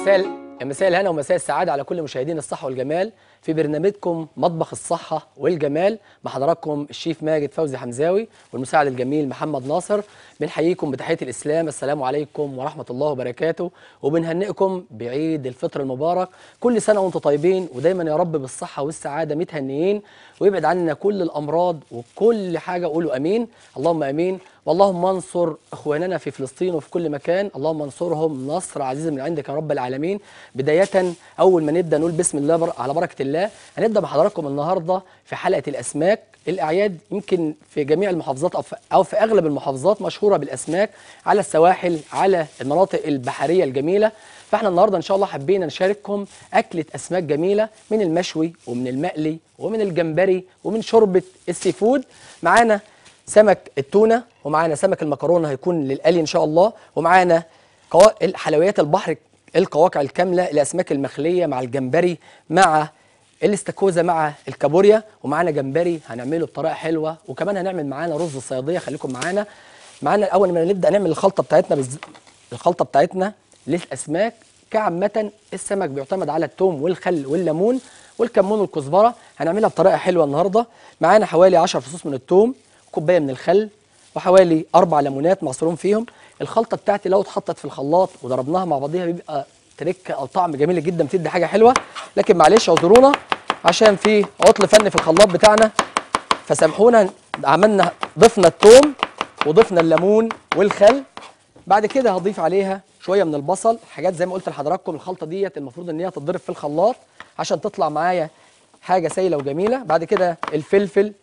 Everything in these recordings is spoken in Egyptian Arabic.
مساء يا مساء الهنا ومساء السعادة على كل مشاهدين الصحة والجمال في برنامجكم مطبخ الصحة والجمال مع حضراتكم الشيف ماجد فوزي حمزاوي والمساعد الجميل محمد ناصر بنحييكم بتحية الإسلام السلام عليكم ورحمة الله وبركاته وبنهنئكم بعيد الفطر المبارك كل سنة وانتم طيبين ودايما يا رب بالصحة والسعادة متهنيين ويبعد عننا كل الأمراض وكل حاجة قولوا أمين اللهم أمين واللهم انصر اخواننا في فلسطين وفي كل مكان اللهم انصرهم نصر عزيز من عندك يا رب العالمين بدايه اول ما نبدا نقول بسم الله بر... على بركه الله هنبدا مع حضراتكم النهارده في حلقه الاسماك الاعياد يمكن في جميع المحافظات او في, أو في اغلب المحافظات مشهوره بالاسماك على السواحل على المناطق البحريه الجميله فاحنا النهارده ان شاء الله حبينا نشارككم اكله اسماك جميله من المشوي ومن المقلي ومن الجمبري ومن شوربه السي فود معانا سمك التونه ومعانا سمك المكرونه هيكون للقلي ان شاء الله ومعانا قوا... حلويات البحر القواقع الكامله الاسماك المخليه مع الجمبري مع الاستاكوزا مع الكابوريا ومعانا جمبري هنعمله بطريقه حلوه وكمان هنعمل معانا رز الصياديه خليكم معانا معانا اول ما نبدا نعمل الخلطه بتاعتنا بز... الخلطه بتاعتنا للاسماك كعامه السمك بيعتمد على الثوم والخل والليمون والكمون والكزبره هنعملها بطريقه حلوه النهارده معانا حوالي 10 فصوص من الثوم كوبايه من الخل وحوالي اربع ليمونات معصورين فيهم الخلطه بتاعتي لو اتحطت في الخلاط وضربناها مع بعضيها بيبقى تركه او طعم جميل جدا بتدي حاجه حلوه لكن معلش اعذرونا عشان في عطل فني في الخلاط بتاعنا فسامحونا عملنا ضفنا الثوم وضفنا الليمون والخل بعد كده هضيف عليها شويه من البصل حاجات زي ما قلت لحضراتكم الخلطه ديت المفروض ان هي تتضرب في الخلاط عشان تطلع معايا حاجه سايله وجميله بعد كده الفلفل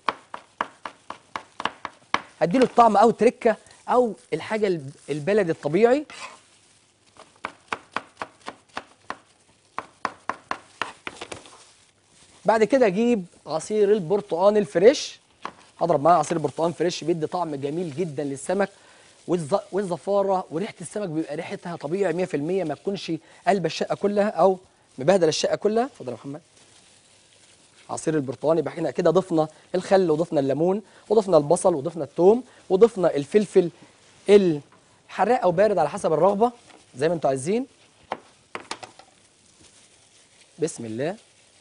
هديله الطعم او تركه او الحاجه البلدي الطبيعي بعد كده اجيب عصير البرتقال الفريش هضرب معاه عصير برتقال فريش بيدي طعم جميل جدا للسمك والز... والزفاره وريحه السمك بيبقى ريحتها طبيعي 100% ما تكونش قلب الشقه كلها او مبهدل الشقه كلها اتفضل يا محمد عصير البرتقال يبقى احنا كده ضفنا الخل وضفنا الليمون وضفنا البصل وضفنا الثوم وضفنا الفلفل الحراق او بارد على حسب الرغبه زي ما انتم عايزين بسم الله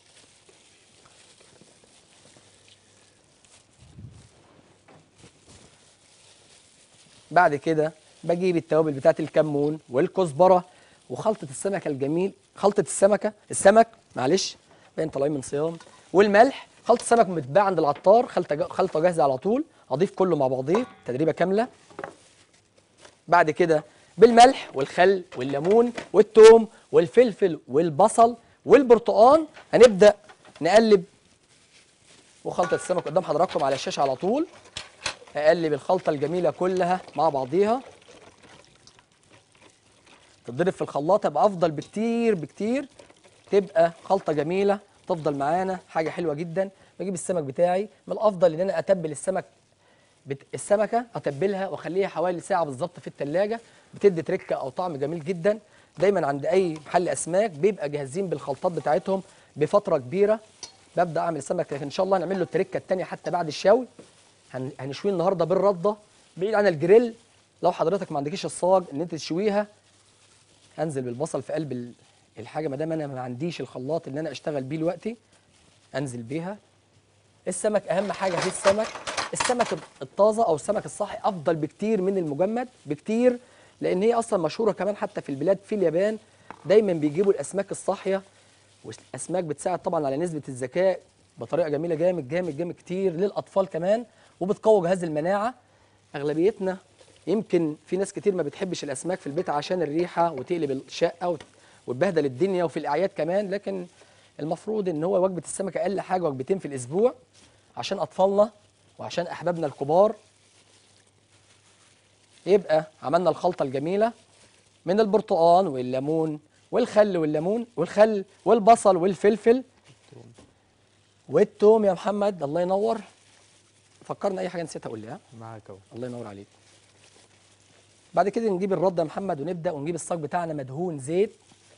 بعد كده بجيب التوابل بتاعت الكمون والكزبره وخلطه السمكه الجميل خلطه السمكه السمك معلش باين طالعين من صيام والملح خلطه سمك متباع عند العطار خلطه خلطه جاهزه على طول اضيف كله مع بعضيه تدريبه كامله بعد كده بالملح والخل والليمون والثوم والفلفل والبصل والبرتقال هنبدا نقلب وخلطه السمك قدام حضراتكم على الشاشه على طول اقلب الخلطه الجميله كلها مع بعضيها تتضرب في الخلاط يبقى افضل بكتير بكتير تبقى خلطه جميله تفضل معانا حاجه حلوه جدا بجيب السمك بتاعي من الافضل ان انا اتبل السمك بت... السمكه اتبلها واخليها حوالي ساعه بالظبط في الثلاجه بتدي تركه او طعم جميل جدا دايما عند اي محل اسماك بيبقى جاهزين بالخلطات بتاعتهم بفتره كبيره ببدا اعمل السمك لكن ان شاء الله هنعمل له التركه الثانيه حتى بعد الشوي هن... هنشويه النهارده بالرده بعيد عن الجريل لو حضرتك ما عندكيش الصاج ان انت تشويها انزل بالبصل في قلب ال... الحاجه ما دام انا ما عنديش الخلاط اللي انا اشتغل بيه دلوقتي انزل بيها السمك اهم حاجه في السمك السمك الطازه او السمك الصحي افضل بكتير من المجمد بكتير لان هي اصلا مشهوره كمان حتى في البلاد في اليابان دايما بيجيبوا الاسماك الصاحيه والاسماك بتساعد طبعا على نسبه الذكاء بطريقه جميله جامد جامد جامد كتير للاطفال كمان وبتقوي جهاز المناعه اغلبيتنا يمكن في ناس كتير ما بتحبش الاسماك في البيت عشان الريحه وتقلب الشقه وتبهدل الدنيا وفي الاعياد كمان لكن المفروض ان هو وجبه السمك اقل حاجه وجبتين في الاسبوع عشان اطفالنا وعشان احبابنا الكبار يبقى عملنا الخلطه الجميله من البرتقال والليمون والخل والليمون والخل والبصل والفلفل والثوم يا محمد الله ينور فكرنا اي حاجه نسيتها قول لي ها معاك اهو الله ينور عليك بعد كده نجيب الرد يا محمد ونبدا ونجيب الصاج بتاعنا مدهون زيت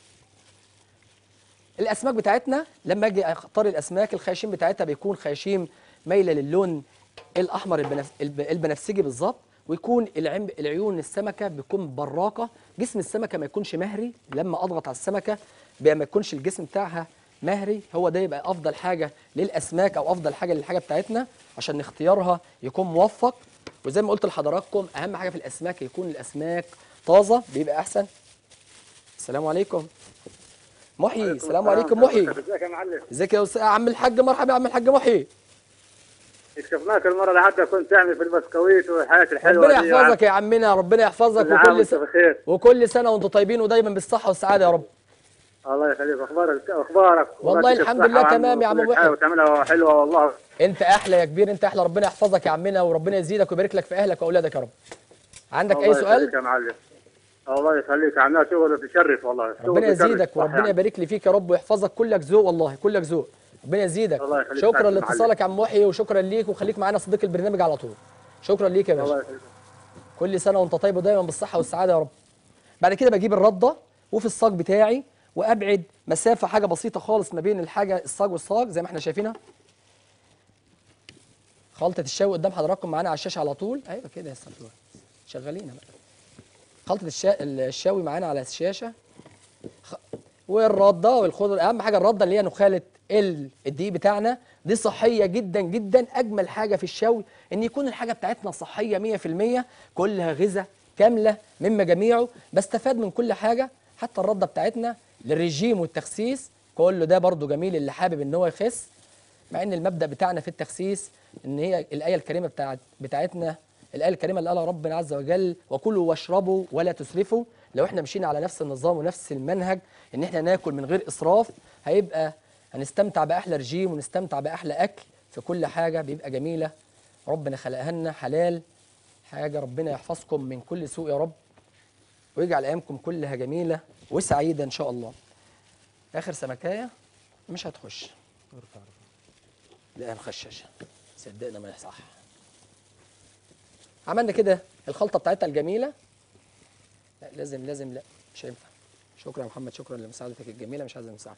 الاسماك بتاعتنا لما اجي اختار الاسماك الخياشيم بتاعتها بيكون خياشيم مايله للون الاحمر البنف... الب... البنفسجي بالظبط ويكون العم العيون السمكه بيكون براقه جسم السمكه ما يكونش مهري لما اضغط على السمكه بقى ما يكونش الجسم بتاعها مهري هو ده يبقى افضل حاجه للاسماك او افضل حاجه للحاجه بتاعتنا عشان اختيارها يكون موفق وزي ما قلت لحضراتكم اهم حاجه في الاسماك يكون الاسماك طازه بيبقى احسن السلام عليكم محيي السلام عليكم محيي ازيك يا معلم ازيك يا أستاذ- عم الحاج مرحبا يا عم الحاج محيي شفناك المره اللي حتى كنت تعمل في البسكويت والحياه الحلوه ربنا دي يحفظك يا عمنا ربنا يحفظك كل عام وكل وانت س... بخير وكل سنه وانتم طيبين ودايما بالصحه والسعاده يا رب الله يخليك اخبارك اخبارك والله وبارك الحمد الصحة لله وعم تمام يا عم كل محي. حاجة وتعملها حلوه والله انت احلى يا كبير انت احلى ربنا يحفظك يا عمنا وربنا يزيدك ويبارك لك في اهلك واولادك يا رب عندك الله اي يخليك سؤال يا معلم الله يخليك عملها شغل تشرف والله شغل ربنا تشرف. يزيدك صح وربنا يعني. يبارك لي فيك يا رب ويحفظك كلك ذوق والله كلك ذوق ربنا يزيدك الله يخليك شكرا معلم. لاتصالك يا عم محي وشكرا ليك وخليك معانا صديق البرنامج على طول شكرا ليك يا الله باشا يخليك كل سنه وانت طيب ودايما بالصحه والسعاده يا رب بعد كده بجيب الرده وفي الصاج بتاعي وابعد مسافه حاجه بسيطه خالص ما بين الحاجه الصاج والصاج زي ما احنا شايفينها خلطه الشاوي قدام حضراتكم معانا على الشاشه على طول ايوه كده يا استاذ شغالين بقى خلطه الشا... الشاوي معانا على الشاشه خ... والرده والخضر اهم حاجه الرده اللي هي نخاله ال- الدقيق بتاعنا دي صحيه جدا جدا اجمل حاجه في الشوي ان يكون الحاجه بتاعتنا صحيه 100% كلها غذاء كامله من مجاميعه بستفاد من كل حاجه حتى الرده بتاعتنا للرجيم والتخسيس كله ده برضو جميل اللي حابب ان هو يخس مع ان المبدا بتاعنا في التخسيس ان هي الايه الكريمه بتاعت بتاعتنا الايه الكريمه اللي قالها ربنا عز وجل وكلوا واشربوا ولا تسرفوا لو احنا مشينا على نفس النظام ونفس المنهج ان احنا ناكل من غير اسراف هيبقى هنستمتع باحلى رجيم ونستمتع باحلى اكل في كل حاجه بيبقى جميله ربنا خلقها لنا حلال حاجه ربنا يحفظكم من كل سوء يا رب ويجعل ايامكم كلها جميله وسعيده ان شاء الله اخر سمكايه مش هتخش لا مخششه صدقنا ما صح عملنا كده الخلطه بتاعتها الجميله لا لازم لازم لا مش هينفع شكرا يا محمد شكرا لمساعدتك الجميله مش عايز المساعده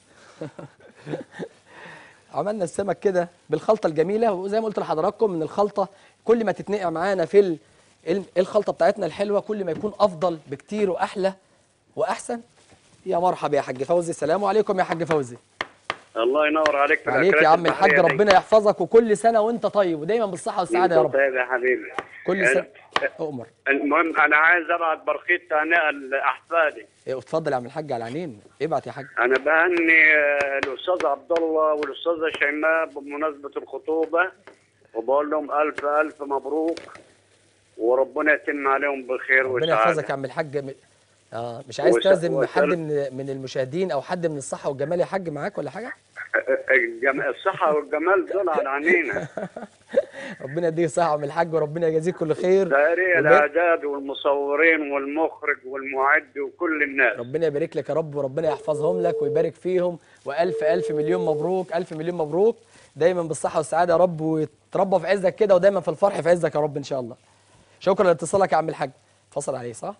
عملنا السمك كده بالخلطه الجميله وزي ما قلت لحضراتكم من الخلطه كل ما تتنقع معانا في ال- ال- الخلطه بتاعتنا الحلوه كل ما يكون افضل بكتير واحلى واحسن يا مرحبا يا حاج فوزي السلام عليكم يا حاج فوزي الله ينور عليك في عليك يا الأكلات عم الحاج البحرية دي. ربنا يحفظك وكل سنه وانت طيب ودايما بالصحه والسعاده يا انت رب طيب يا حبيبي كل سنه اؤمر المهم انا عايز ابعت برقيه تهنئه لاحفادي إيه، اتفضل يا عم الحاج على عينين ابعت يا حاج انا بهني آه، الاستاذ عبد الله والاستاذه شيماء بمناسبه الخطوبه وبقول لهم الف الف مبروك وربنا يتم عليهم بخير ربنا يحفظك يا وسعاده عم الحاج م- اه مش عايز وس- تعزم وسل- حد من من المشاهدين او حد من الصحه والجمال يا حاج معاك ولا حاجه الجم... الصحه والجمال دول على عينينا ربنا يديك الصحه يا عم الحاج وربنا يجازيك كل خير دائري وب- الاعداد والمصورين والمخرج والمعد وكل الناس ربنا يبارك لك يا رب وربنا يحفظهم لك ويبارك فيهم والف الف مليون مبروك الف مليون مبروك دايما بالصحه والسعاده يا رب ويتربى في عزك كده ودايما في الفرح في عزك يا رب ان شاء الله شكرا لاتصالك يا عم الحاج فصل عليه صح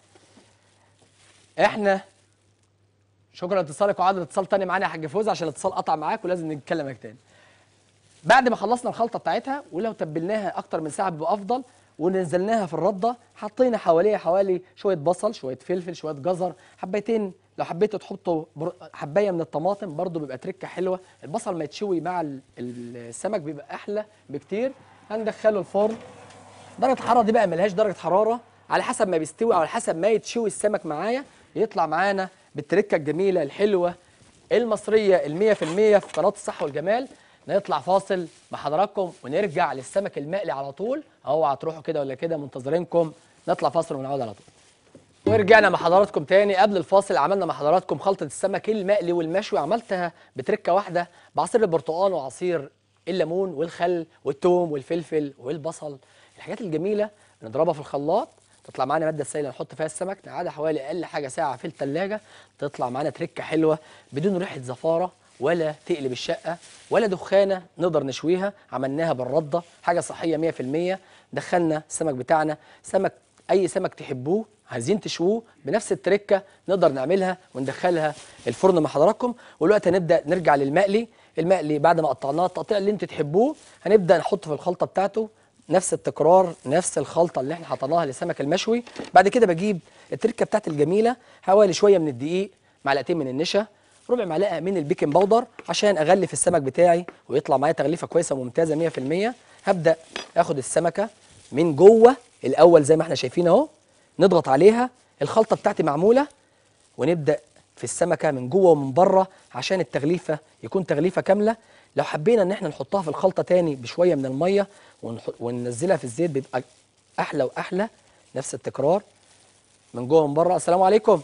احنا شكرا لاتصالك وعاد اتصال تاني معانا يا حاج فوز عشان الاتصال قطع معاك ولازم نتكلمك تاني بعد ما خلصنا الخلطه بتاعتها ولو تبلناها اكتر من ساعه بيبقى افضل ونزلناها في الرده حطينا حواليها حوالي شويه بصل شويه فلفل شويه جزر حبيتين لو حبيتوا تحطوا بر- حبايه من الطماطم برضو بيبقى تركه حلوه البصل ما يتشوي مع ال- السمك بيبقى احلى بكتير هندخله الفرن درجه الحراره دي بقى ملهاش درجه حراره على حسب ما بيستوي او على حسب ما يتشوي السمك معايا يطلع معانا بالتركه الجميله الحلوه المصريه ال 100% في قناه الصحه والجمال نطلع فاصل مع حضراتكم ونرجع للسمك المقلي على طول اوعى تروحوا كده ولا كده منتظرينكم نطلع فاصل ونعود على طول ورجعنا مع حضراتكم تاني قبل الفاصل عملنا مع حضراتكم خلطة السمك المقلي والمشوي عملتها بتركة واحدة بعصير البرتقال وعصير الليمون والخل والثوم والفلفل والبصل الحاجات الجميلة نضربها في الخلاط تطلع معانا مادة سائلة نحط فيها السمك نقعدها حوالي أقل حاجة ساعة في التلاجة تطلع معانا تركة حلوة بدون ريحة زفارة ولا تقلب الشقة ولا دخانة نقدر نشويها عملناها بالردة حاجة صحية 100% دخلنا السمك بتاعنا سمك اي سمك تحبوه عايزين تشووه بنفس التركه نقدر نعملها وندخلها الفرن مع حضراتكم والوقت هنبدا نرجع للمقلي المقلي بعد ما قطعناه التقطيع اللي انت تحبوه هنبدا نحطه في الخلطه بتاعته نفس التكرار نفس الخلطه اللي احنا حطيناها للسمك المشوي بعد كده بجيب التركه بتاعتي الجميله حوالي شويه من الدقيق معلقتين من النشا ربع معلقه من البيكنج باودر عشان اغلف السمك بتاعي ويطلع معايا تغليفه كويسه وممتازه 100% هبدا اخد السمكه من جوه الاول زي ما احنا شايفين اهو نضغط عليها الخلطه بتاعتي معموله ونبدا في السمكه من جوه ومن بره عشان التغليفه يكون تغليفه كامله لو حبينا ان احنا نحطها في الخلطه تاني بشويه من الميه ونح- وننزلها في الزيت بيبقى احلى واحلى نفس التكرار من جوه ومن بره السلام عليكم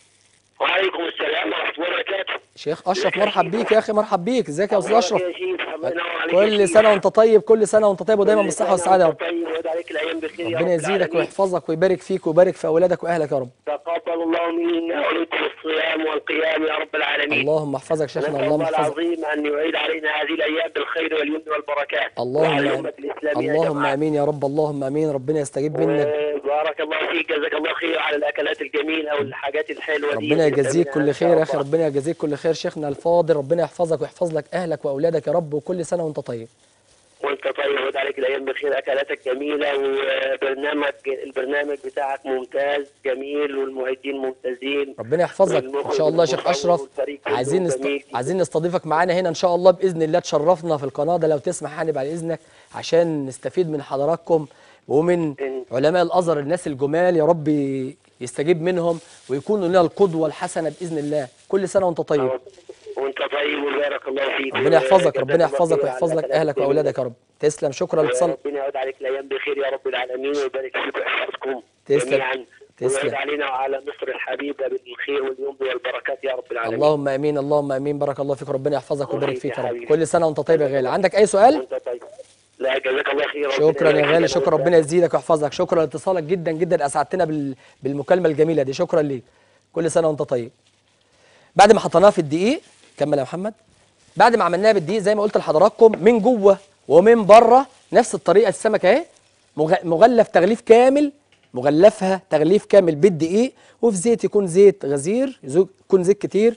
وعليكم السلام ورحمة الله وبركاته شيخ اشرف مرحب بيك يا اخي مرحب بيك ازيك يا استاذ اشرف يا شيخ الله ينور عليك يا كل شيخ. سنه وانت طيب كل سنه وانت طيب ودايما كل بالصحه سنة والسعاده يا وأنت رب طيب ويعود عليك الأيام بخير يا ربنا رب يزيدك العالمين. ويحفظك ويبارك فيك ويبارك في اولادك واهلك يا رب تقبل الله منا ومنكم الصيام والقيام يا رب العالمين اللهم احفظك شيخنا نسأل اللهم الله احفظك العظيم أن يعيد علينا هذه الأيام بالخير واليمن والبركات اللهم وعلى آمين. الأمة الإسلامية اللهم جمعاء. امين يا رب اللهم امين ربنا يستجيب منك وبارك الله فيك جزاك الله خير على الأكلات الجميلة والحاجات الحلوة دي ربنا اللي يجازيك بتعملها كل إن شاء خير يا اخي الله. ربنا يجازيك كل خير شيخنا الفاضل ربنا يحفظك ويحفظ لك اهلك واولادك يا رب وكل سنه وانت طيب وانت طيب ويعود عليك الايام بخير اكلاتك جميله وبرنامج البرنامج بتاعك ممتاز جميل والمعدين ممتازين ربنا يحفظك ان شاء الله يا شيخ اشرف عايزين نست... عايزين نستضيفك معانا هنا ان شاء الله باذن الله تشرفنا في القناه ده لو تسمح يعني بعد اذنك عشان نستفيد من حضراتكم ومن علماء الازهر الناس الجمال يا رب يستجيب منهم ويكونوا لنا القدوه الحسنه باذن الله كل سنه وانت طيب وانت طيب وبارك الله فيك ربنا يحفظك وجزاك ربنا الله يحفظك خير ويحفظ على لك الأكلات اهلك الجميلة. واولادك يا رب تسلم شكرا لاتصال ربنا يعود عليك الايام بخير يا رب العالمين ويبارك فيك ويحفظكم تسلم. جميعا تسلم. ويعود علينا وعلى مصر الحبيبه بالخير واليمن والبركات يا رب العالمين اللهم امين اللهم امين بارك الله فيك ربنا يحفظك الله ويبارك يخليك فيك يا يا رب حبيبي. كل سنه وانت طيب يا غالي عندك اي سؤال وانت طيب لا جزاك الله خير شكرا يا ربنا غالي يبارك شكرا فيك. ربنا يزيدك ويحفظك شكرا لاتصالك جدا جدا اسعدتنا بال... بالمكالمه الجميله دي شكرا ليك كل سنه وانت طيب بعد ما حطيناها في الدقيق كمل يا محمد بعد ما عملناها بالدقيق زي ما قلت لحضراتكم من جوه ومن بره نفس الطريقه السمكه اهي مغ... مغلف تغليف كامل مغلفها تغليف كامل بالدقيق وفي زيت يكون زيت غزير يزو- يكون زيت كتير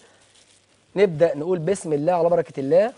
نبدا نقول بسم الله على بركه الله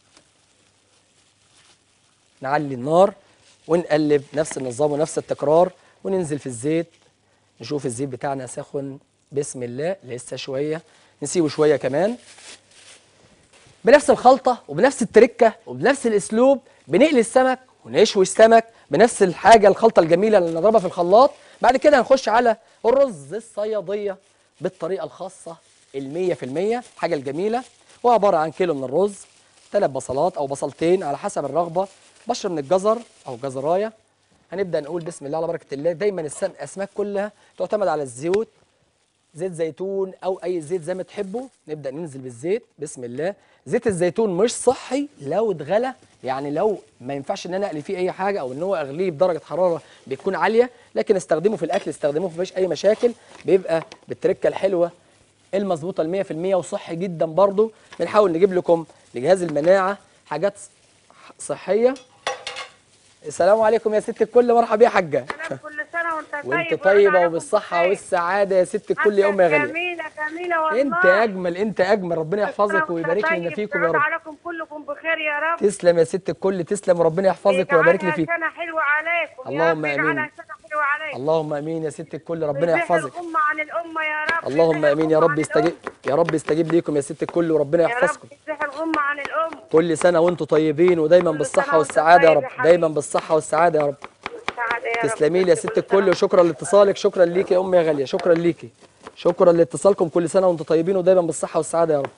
نعلي النار ونقلب نفس النظام ونفس التكرار وننزل في الزيت نشوف الزيت بتاعنا سخن بسم الله لسه شويه نسيبه شويه كمان بنفس الخلطه وبنفس التركه وبنفس الاسلوب بنقلي السمك ونشوي السمك بنفس الحاجه الخلطه الجميله اللي نضربها في الخلاط بعد كده هنخش على الرز الصياديه بالطريقه الخاصه المية في المية الحاجه الجميله هو عباره عن كيلو من الرز ثلاث بصلات او بصلتين على حسب الرغبه بشر من الجزر او جزرايه هنبدا نقول بسم الله على بركه الله دايما السم- الاسماك كلها تعتمد على الزيوت زيت زيتون او اي زيت زي ما تحبوا نبدا ننزل بالزيت بسم الله زيت الزيتون مش صحي لو اتغلى يعني لو ما ينفعش ان انا اقلي فيه اي حاجه او ان هو اغليه بدرجه حراره بتكون عاليه لكن استخدمه في الاكل استخدموه مفيش اي مشاكل بيبقى بالتركه الحلوه المظبوطه ال 100% وصحي جدا برضو بنحاول نجيب لكم لجهاز المناعه حاجات صحيه السلام عليكم يا ست الكل مرحبا يا حاجه أنا كل سنة وأنت طيب وانت وأنا طيبه عليكم وبالصحه بخير. والسعاده يا ست الكل يا ام يا غاليه جميلة جميلة والله انت اجمل انت اجمل ربنا كل سنة يحفظك وأنت ويبارك لنا طيب. فيكم يا يعود رب عليكم كلكم بخير يا رب تسلم يا ست الكل تسلم وربنا يحفظك ويبارك لي ويجعلها فيك سنة حلوة عليكم اللهم يا رب آمين. يجعلها سنة حلوة عليكم اللهم امين يا ست الكل ربنا ويزيح يحفظك الأمة عن الأمة يا رب اللهم يزيح امين يا الأمة رب عن يستجيب الأمة. يا رب يستجيب ليكم يا ست الكل وربنا يا يحفظكم رب يزيح الأمة عن الأم كل سنه وانتم طيبين ودايما كل بالصحه سنة وانت والسعاده يا طيب رب يا حبيبي. دايما بالصحه والسعاده يا رب سعادة يا رب. تسلمي لي يا ست الكل وشكرا لاتصالك شكرا ليكي يا امي يا غاليه شكرا ليكي شكرا لاتصالكم كل سنه وانتم طيبين ودايما بالصحه والسعاده يا رب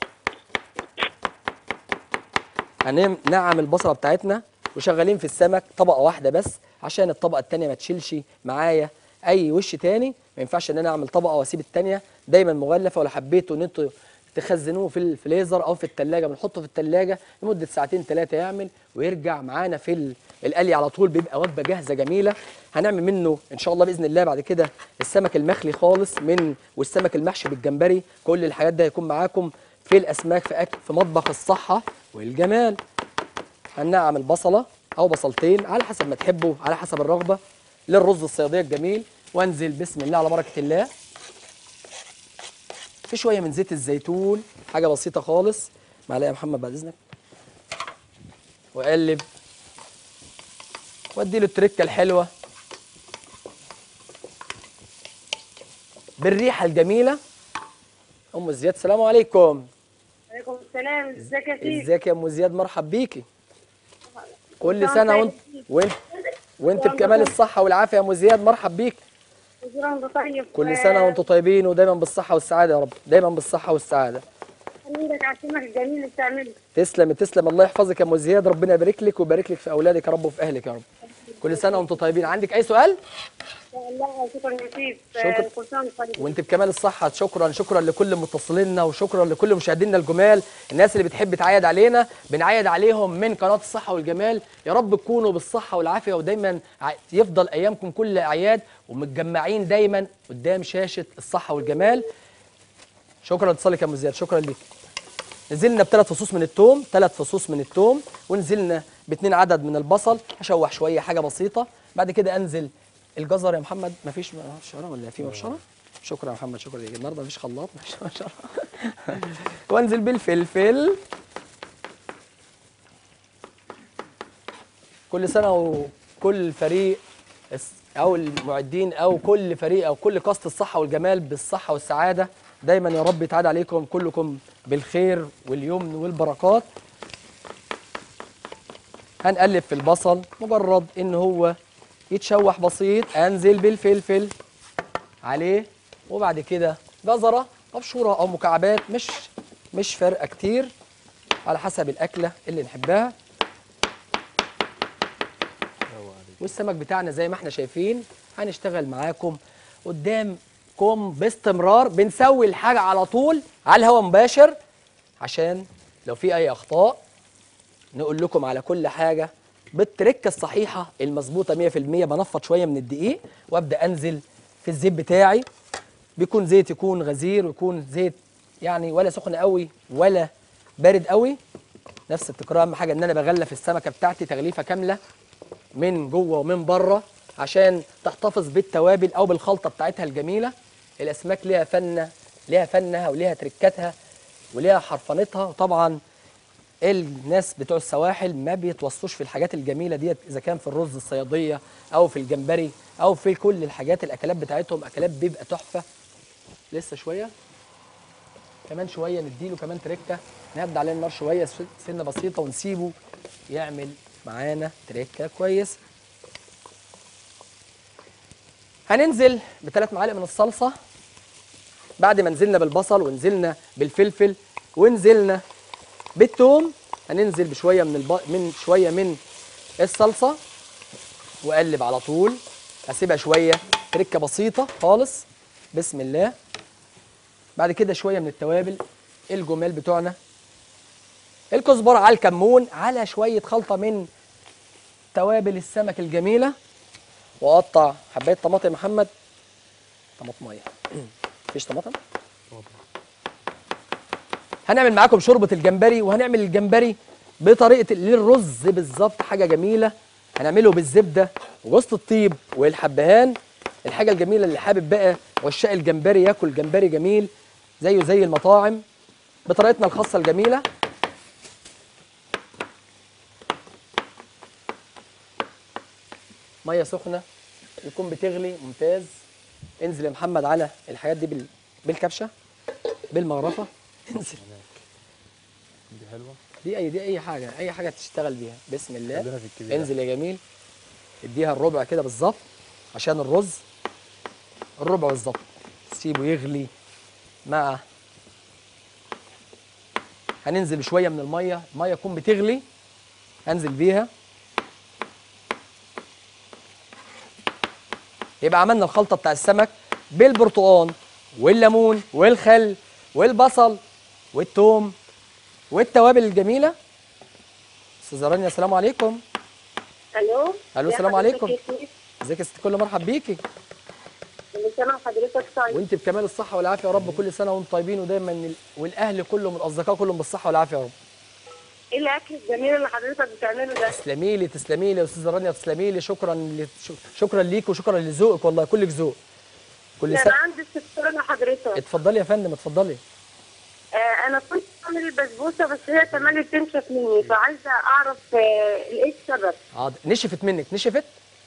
هنعم البصله بتاعتنا وشغالين في السمك طبقه واحده بس عشان الطبقه التانيه ما تشيلش معايا اي وش تاني ما ينفعش ان انا اعمل طبقه واسيب التانيه دايما مغلفه ولو حبيتوا ان انتوا تخزنوه في الفريزر او في الثلاجه بنحطه في الثلاجه لمده ساعتين ثلاثه يعمل ويرجع معانا في ال- القلي على طول بيبقى وجبه جاهزه جميله هنعمل منه ان شاء الله باذن الله بعد كده السمك المخلي خالص من والسمك المحشي بالجمبري كل الحاجات ده هيكون معاكم في الاسماك في أكل في مطبخ الصحه والجمال هنعم البصله او بصلتين على حسب ما تحبوا على حسب الرغبه للرز الصياديه الجميل وانزل بسم الله على بركه الله في شويه من زيت الزيتون حاجه بسيطه خالص معلقه يا محمد بعد اذنك واقلب وادي له التركه الحلوه بالريحه الجميله ام زياد السلام عليكم عليكم السلام ازيك يا سيدي ازيك يا ام زياد مرحب بيكي كل كل سنه سنة وانت وانت وانت وأنت بكمال طيب. الصحه والعافيه يا ام زياد مرحب بيك كل سنة وانت طيب كل سنه وانتم طيبين ودايما بالصحه والسعاده يا رب دايما بالصحه والسعاده خليك على السمك الجميل اللي بتعمله تسلم تسلم الله يحفظك يا ام زياد ربنا يبارك لك ويبارك لك في اولادك يا رب وفي اهلك يا رب كل سنه وانتم طيبين عندك اي سؤال لا شكرا يا سيدي شكرا. كل سنة وانت طيب وانت بكمال الصحه شكرا شكرا لكل متصلينا وشكرا لكل مشاهدينا الجمال الناس اللي بتحب تعايد علينا بنعايد عليهم من قناه الصحه والجمال يا رب تكونوا بالصحه والعافيه ودايما ع- يفضل ايامكم كل اعياد ومتجمعين دايما قدام شاشه الصحه والجمال شكرا لاتصالك يا ام زياد شكرا ليك نزلنا بثلاث فصوص من الثوم ثلاث فصوص من الثوم ونزلنا باثنين عدد من البصل هشوح شويه حاجه بسيطه بعد كده انزل الجزر يا محمد مفيش مبشره ولا في مبشره شكرا يا محمد شكرا ليك النهارده مفيش خلاط مفيش مبشره وانزل بالفلفل كل سنه وكل فريق الس- او المعدين او كل فريق او كل قصد الصحه والجمال بالصحه والسعاده دايما يا رب يتعاد عليكم كلكم بالخير واليمن والبركات هنقلب في البصل مجرد ان هو يتشوح بسيط انزل بالفلفل عليه وبعد كده جزره مبشوره او مكعبات مش مش فارقه كتير على حسب الاكله اللي نحبها والسمك بتاعنا زي ما احنا شايفين هنشتغل معاكم قدامكم باستمرار بنسوي الحاجه على طول على الهواء مباشر عشان لو في اي اخطاء نقول لكم على كل حاجه بالتركه الصحيحه المظبوطه 100% بنفض شويه من الدقيق وابدا انزل في الزيت بتاعي بيكون زيت يكون غزير ويكون زيت يعني ولا سخن قوي ولا بارد قوي نفس التكرار اهم حاجه ان انا بغلف السمكه بتاعتي تغليفه كامله من جوه ومن بره عشان تحتفظ بالتوابل او بالخلطه بتاعتها الجميله الاسماك ليها فنه ليها فنها وليها تركاتها وليها حرفنتها وطبعا الناس بتوع السواحل ما بيتوصوش في الحاجات الجميله ديت اذا كان في الرز الصياديه او في الجمبري او في كل الحاجات الاكلات بتاعتهم اكلات بيبقى تحفه لسه شويه كمان شويه نديله كمان تركه نهدي عليه النار شويه س- سنه بسيطه ونسيبه يعمل معانا تركه كويس هننزل بثلاث معالق من الصلصه بعد ما نزلنا بالبصل ونزلنا بالفلفل ونزلنا بالثوم هننزل بشويه من الب... من شويه من الصلصه واقلب على طول اسيبها شويه تركه بسيطه خالص بسم الله بعد كده شويه من التوابل الجمال بتوعنا الكزبره على الكمون على شويه خلطه من توابل السمك الجميله واقطع حبايه طماطم يا محمد طماطميه مفيش طماطم هنعمل معاكم شوربه الجمبري وهنعمل الجمبري بطريقه للرز بالظبط حاجه جميله هنعمله بالزبده وجوز الطيب والحبهان الحاجه الجميله اللي حابب بقى عشاق الجمبري ياكل جمبري جميل زيه زي المطاعم بطريقتنا الخاصه الجميله ميه سخنه يكون بتغلي ممتاز انزل يا محمد على الحاجات دي بال... بالكبشه بالمغرفه انزل دي حلوه دي اي دي اي حاجه اي حاجه تشتغل بيها بسم الله خلينا في الكبيرة. انزل يا جميل اديها الربع كده بالظبط عشان الرز الربع بالظبط سيبه يغلي مع هننزل بشويه من الميه الميه تكون بتغلي هنزل بيها يبقى عملنا الخلطه بتاع السمك بالبرتقال والليمون والخل والبصل والثوم والتوابل الجميله استاذه رانيا السلام عليكم الو ألو، يا السلام حضرتك عليكم. يا سيدي. ازيك يا ست كل مرحب بيكي كل سنه وحضرتك طيب وانت بكمال الصحه والعافيه يا رب كل سنه وانتم طيبين ودايما ال- والاهل كلهم الاصدقاء كلهم بالصحه والعافيه يا رب ايه الاكل الجميل اللي حضرتك بتعمله ده تسلمي لي تسلمي لي يا استاذه رانيا تسلمي لي شكرا ل... ش- شكرا ليك وشكرا لذوقك والله كلك ذوق كل ده انا سنه عندي استفسار لحضرتك اتفضلي يا فندم اتفضلي آه انا كنت اعمل البسبوسه بس هي تملي بتنشف مني فعايزه اعرف آه، ايه السبب حاضر نشفت منك نشفت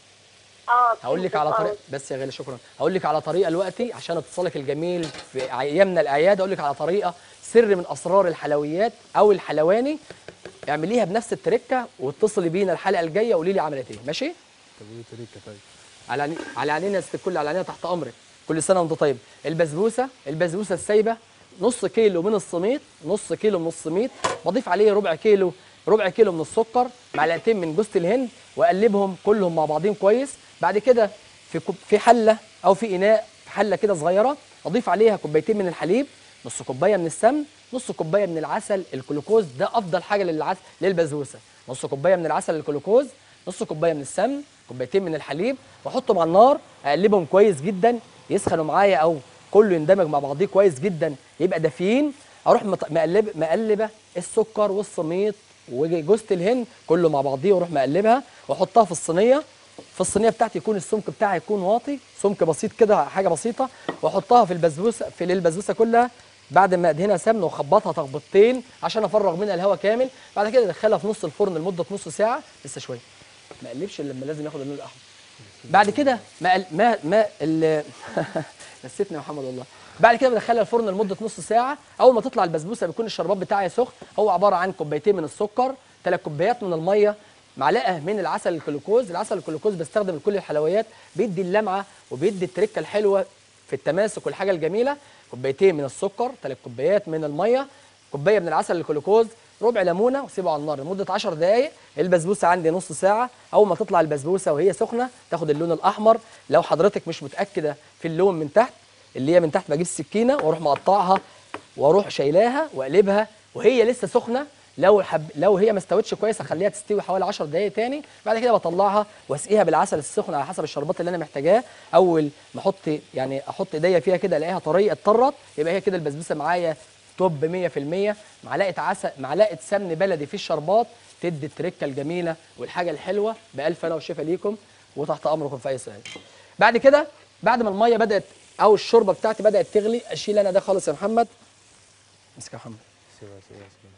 اه هقول لك بتنشف، على آه. طريقه بس يا غالي شكرا هقول لك على طريقه دلوقتي عشان اتصالك الجميل في ايامنا الاعياد اقول لك على طريقه سر من اسرار الحلويات او الحلواني اعمليها بنفس التركه واتصلي بينا الحلقه الجايه وقولي لي عملت ايه ماشي طب قولي تريكه طيب على عيني- على عينينا يا ست الكل على عينينا تحت امرك كل سنه وانت طيب البسبوسه البسبوسه السايبه نص كيلو من السميط نص كيلو من السميط بضيف عليه ربع كيلو ربع كيلو من السكر معلقتين من جوز الهند واقلبهم كلهم مع بعضهم كويس بعد كده في كوب في حله او في اناء في حله كده صغيره اضيف عليها كوبايتين من الحليب نص كوبايه من السمن نص كوبايه من العسل الجلوكوز ده افضل حاجه للعسل للبسبوسه نص كوبايه من العسل الجلوكوز نص كوبايه من السمن كوبايتين من الحليب واحطهم على النار اقلبهم كويس جدا يسخنوا معايا او كله يندمج مع بعضيه كويس جدا يبقى دافيين اروح مط- مقلب مقلبه السكر والسميط وجوز الهند كله مع بعضيه واروح مقلبها واحطها في الصينيه في الصينيه بتاعتي يكون السمك بتاعي يكون واطي سمك بسيط كده حاجه بسيطه واحطها في البسبوسه في البسبوسه كلها بعد ما ادهنها سمنه واخبطها تخبطتين عشان افرغ منها الهواء كامل بعد كده ادخلها في نص الفرن لمده نص ساعه لسه شويه ما اقلبش إلا لما لازم ياخد اللون الاحمر بعد كده ما قل- ما ما ال- نسيتني يا محمد والله بعد كده بدخلها الفرن لمده نص ساعه اول ما تطلع البسبوسه بيكون الشربات بتاعي سخن هو عباره عن كوبايتين من السكر ثلاث كوبايات من الميه معلقه من العسل الجلوكوز العسل الجلوكوز بستخدم لكل الحلويات بيدي اللمعه وبيدي التركه الحلوه في التماسك والحاجه الجميله كوبايتين من السكر ثلاث كوبايات من الميه كوبايه من العسل الجلوكوز ربع ليمونه وسيبه على النار لمده 10 دقائق البسبوسه عندي نص ساعه اول ما تطلع البسبوسه وهي سخنه تاخد اللون الاحمر لو حضرتك مش متاكده في اللون من تحت اللي هي من تحت بجيب السكينه واروح مقطعها واروح شايلاها واقلبها وهي لسه سخنه لو حب لو هي ما استوتش كويس اخليها تستوي حوالي 10 دقائق تاني بعد كده بطلعها واسقيها بالعسل السخن على حسب الشربات اللي انا محتاجاه اول ما احط يعني احط ايديا فيها كده الاقيها طريه اتطرت يبقى هي كده البسبوسه معايا توب 100% معلقه عسل معلقه سمن بلدي في الشربات تدي التركه الجميله والحاجه الحلوه بالف انا والشفا ليكم وتحت امركم في اي سؤال بعد كده بعد ما الميه بدات او الشوربه بتاعتي بدات تغلي اشيل انا ده خالص يا محمد امسك يا محمد سيبها سيبها سيبها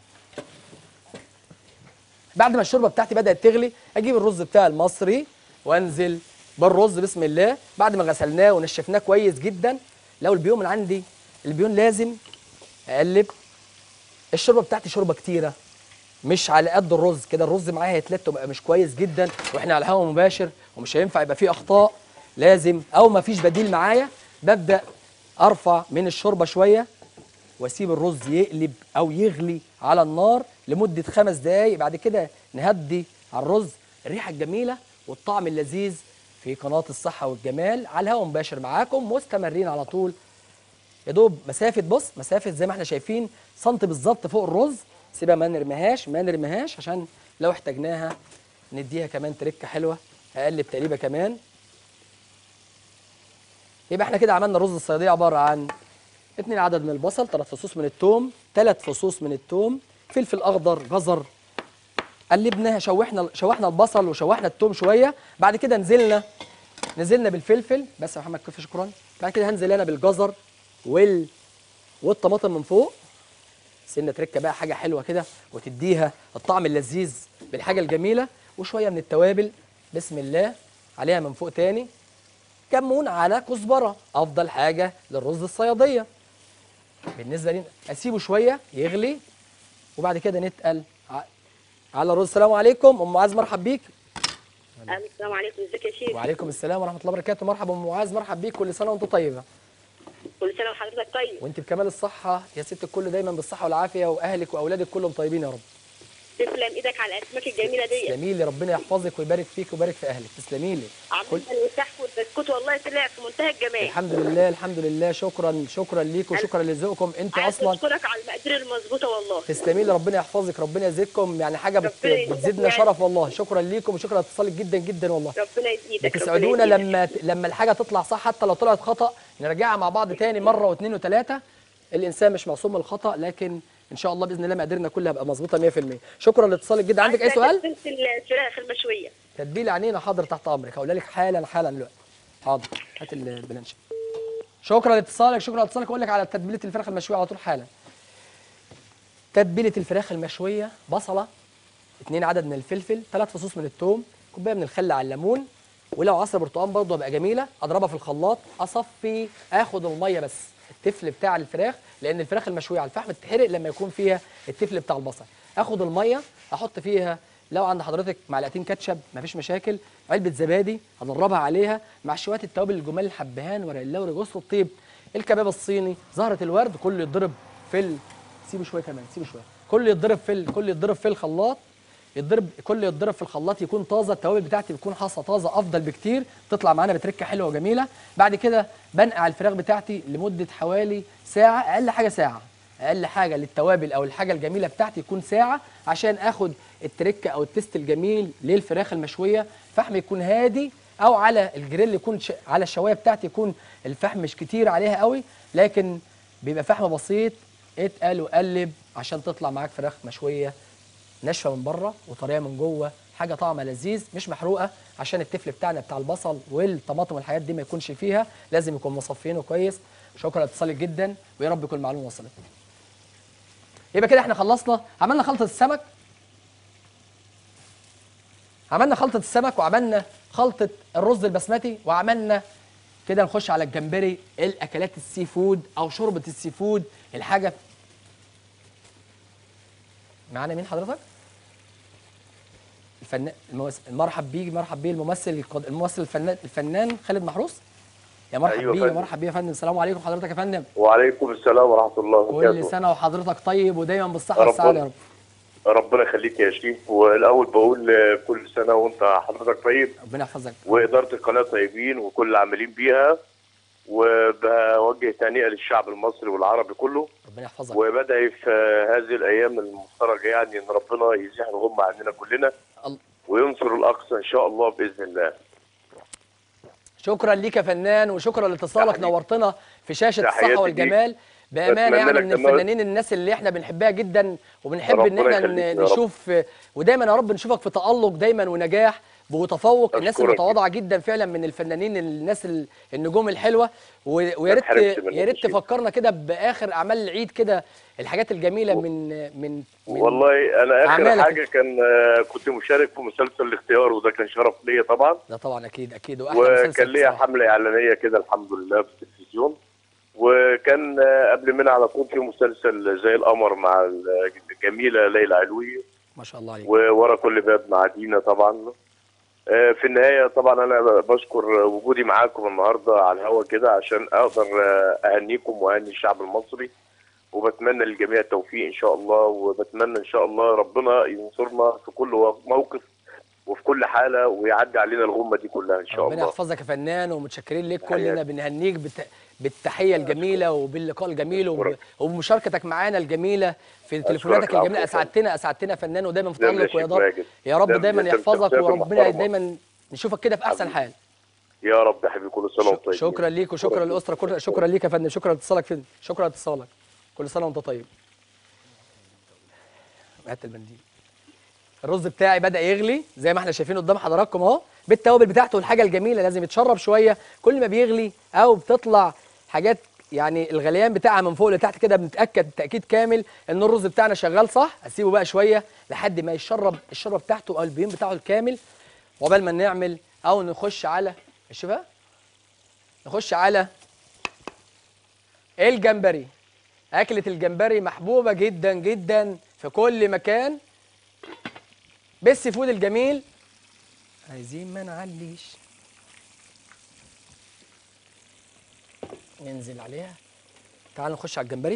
بعد ما الشوربه بتاعتي بدات تغلي اجيب الرز بتاعي المصري وانزل بالرز بسم الله بعد ما غسلناه ونشفناه كويس جدا لو البيوم اللي عندي البيون لازم اقلب الشوربه بتاعتي شوربه كتيره مش على قد الرز كده الرز معايا هيتلت وبقى مش كويس جدا واحنا على هواء مباشر ومش هينفع يبقى فيه اخطاء لازم او ما فيش بديل معايا ببدا ارفع من الشوربه شويه واسيب الرز يقلب او يغلي على النار لمده خمس دقائق بعد كده نهدي على الرز الريحه الجميله والطعم اللذيذ في قناه الصحه والجمال على الهواء مباشر معاكم مستمرين على طول يا دوب مسافه بص مسافه زي ما احنا شايفين سنتي بالظبط فوق الرز سيبها ما نرميهاش ما نرميهاش عشان لو احتاجناها نديها كمان تركه حلوه اقلب تقليبه كمان يبقى احنا كده عملنا رز الصياديه عباره عن اتنين عدد من البصل ثلاث فصوص من الثوم ثلاث فصوص من الثوم فلفل اخضر جزر قلبناها شوحنا شوحنا البصل وشوحنا الثوم شويه بعد كده نزلنا نزلنا بالفلفل بس يا محمد كفي شكرا بعد كده هنزل انا بالجزر وال والطماطم من فوق سنه تركه بقى حاجه حلوه كده وتديها الطعم اللذيذ بالحاجه الجميله وشويه من التوابل بسم الله عليها من فوق تاني كمون على كزبره افضل حاجه للرز الصياديه بالنسبه لي اسيبه شويه يغلي وبعد كده نتقل ع- على الرز السلام عليكم ام معاذ مرحب بيك السلام عليكم ازيك يا شيخ وعليكم السلام ورحمه الله وبركاته مرحبا ام معاذ مرحب بيك كل سنه وانت طيبه كل سنه وحضرتك طيب وانت بكمال الصحه يا ست الكل دايما بالصحه والعافيه واهلك واولادك كلهم طيبين يا رب تسلم ايدك على الاسماك الجميله دي تسلمي لي ربنا يحفظك ويبارك فيك ويبارك في اهلك تسلمي لي عملنا المساح والبسكوت والله طلع في منتهى الجمال الحمد لله الحمد لله شكرا شكرا ليك وشكرا لذوقكم انت عايز اصلا اشكرك على المقادير المظبوطه والله تسلمي لي ربنا يحفظك ربنا يزيدكم يعني حاجه بت... ربنا يزيدك بتزيدنا يعني. شرف والله شكرا ليكم وشكرا لاتصالك جدا جدا والله ربنا يزيدك بتسعدونا ربنا يزيدك. لما لما الحاجه تطلع صح حتى لو طلعت خطا نرجعها مع بعض تاني مره واثنين وثلاثه الانسان مش معصوم من الخطا لكن ان شاء الله باذن الله مقاديرنا كلها هبقى مظبوطه 100% شكرا لاتصالك جدا عندك اي عايزة سؤال تتبيلة الفراخ المشويه تتبيل عينينا حاضر تحت امرك هقولها لك حالا حالا دلوقتي حاضر هات ال- البلانش شكرا لاتصالك شكرا لاتصالك اقول لك على تتبيله الفراخ المشويه على طول حالا تتبيله الفراخ المشويه بصله اتنين عدد من الفلفل ثلاث فصوص من الثوم كوبايه من الخل على الليمون ولو عصير برتقال برضه هتبقى جميله اضربها في الخلاط اصفي اخد الميه بس التفل بتاع الفراخ لان الفراخ المشويه على الفحم تتحرق لما يكون فيها التفل بتاع البصل اخد الميه احط فيها لو عند حضرتك معلقتين كاتشب مفيش مشاكل علبه زبادي هنضربها عليها مع شويه التوابل الجمال الحبهان ورق اللوري جوز الطيب الكباب الصيني زهره الورد كله يتضرب في ال... سيبه شويه كمان سيبه شويه كله يتضرب في ال... كله يتضرب في الخلاط يتضرب كله يتضرب في الخلاط يكون طازه التوابل بتاعتي بتكون حاصه طازه افضل بكتير تطلع معانا بتركه حلوه وجميله بعد كده بنقع الفراخ بتاعتي لمده حوالي ساعه اقل حاجه ساعه اقل حاجه للتوابل او الحاجه الجميله بتاعتي يكون ساعه عشان اخد التركه او التست الجميل للفراخ المشويه فحم يكون هادي او على الجريل يكون ش... على الشوايه بتاعتي يكون الفحم مش كتير عليها قوي لكن بيبقى فحم بسيط اتقل وقلب عشان تطلع معاك فراخ مشويه ناشفه من بره وطريه من جوه حاجه طعمها لذيذ مش محروقه عشان التفل بتاعنا بتاع البصل والطماطم والحاجات دي ما يكونش فيها لازم يكون مصفينه كويس شكرا لاتصالك جدا ويا رب يكون المعلومه وصلت يبقى كده احنا خلصنا عملنا خلطه السمك عملنا خلطه السمك وعملنا خلطه الرز البسمتي وعملنا كده نخش على الجمبري الاكلات السي فود او شوربه السي فود الحاجه معانا مين حضرتك؟ الفنان الممثل مرحب بيك مرحب بيه الممثل القد- الممثل الفنان الفنان خالد محروس يا مرحب أيوة بيه يا يا فندم. مرحب بيه يا فندم السلام عليكم حضرتك يا فندم وعليكم السلام ورحمة الله كل وبركاته سنه وحضرتك طيب ودايما بالصحه ربنا- والسعاده يا رب ربنا يخليك يا شريف والأول بقول آه، كل سنة وأنت حضرتك طيب ربنا يحفظك وإدارة القناة طيبين وكل العاملين بيها وبوجه تهنئة للشعب المصري والعربي كله ربنا يحفظك وبدعي في آه، هذه الأيام المفترجة يعني إن ربنا يزيح الغمة عننا كلنا ال- وينصر الأقصى إن شاء الله بإذن الله شكرا ليك يا فنان وشكرا لاتصالك تحياتي. نورتنا في شاشه تحياتي الصحه والجمال بامانه بتمنى يعني لك من كمان- الفنانين الناس اللي احنا بنحبها جدا وبنحب ان ربنا احنا يخليك يا ن- رب. نشوف ودايما يا رب نشوفك في تالق دايما ونجاح وتفوق الناس أشكرك. المتواضعه جدا فعلا من الفنانين الناس ال- النجوم الحلوه و- ويا ريت اتحرمت منك يا ريت شيء. تفكرنا كده باخر اعمال العيد كده الحاجات الجميله من من, من والله أنا آخر أعمالك. حاجة كان آه، كنت مشارك في مسلسل الاختيار وده كان شرف ليا طبعا ده طبعا اكيد اكيد واحلى مسلسل وكان ليا بصراحة. حمله اعلانيه كده الحمد لله في التلفزيون وكان آه، قبل منها على طول في مسلسل زي القمر مع الجميله ليلى علوي ما شاء الله عليك وورا كل باب مع دينا طبعا آه، في النهايه طبعا انا بشكر وجودي معاكم النهارده على الهوا كده عشان اقدر آه، اهنيكم واهني الشعب المصري وبتمنى للجميع التوفيق ان شاء الله وبتمنى ان شاء الله ربنا ينصرنا في كل موقف وفي كل حاله ويعدي علينا الغمه دي كلها ان شاء ربنا الله يحفظك يا فنان ومتشكرين ليك تحياتي. كلنا بنهنيك بت... بالتحيه الجميله وباللقاء الجميل وب... أشكرك. وبمشاركتك معانا الجميله في تليفوناتك العفو الجميله يا اسعدتنا اسعدتنا يا فنان ودايما في تسلم يا تالق ويا شيخ رب ماجد. يا رب تسلم- دايما تسلم يحفظك شخصية وربنا محترمة. دايما نشوفك كده في احسن حال يا رب يا حبيبي كل سنه وانت طيب شكرا ليك وشكرا للاسره كل... شكرا ليك يا فندم شكرا لاتصالك فين شكرا لاتصالك كل سنه وانت طيب هات المنديل الرز بتاعي بدا يغلي زي ما احنا شايفين قدام حضراتكم اهو بالتوابل بتاعته والحاجه الجميله لازم يتشرب شويه كل ما بيغلي او بتطلع حاجات يعني الغليان بتاعها من فوق لتحت كده بنتاكد تاكيد كامل ان الرز بتاعنا شغال صح اسيبه بقى شويه لحد ما يشرب الشرب بتاعته او البيون بتاعه الكامل وعقبال ما نعمل او نخش على الشفاء نخش على الجمبري أكلة الجمبري محبوبة جدا جدا في كل مكان بالسي فود الجميل عايزين ما نعليش ننزل عليها تعال نخش على الجمبري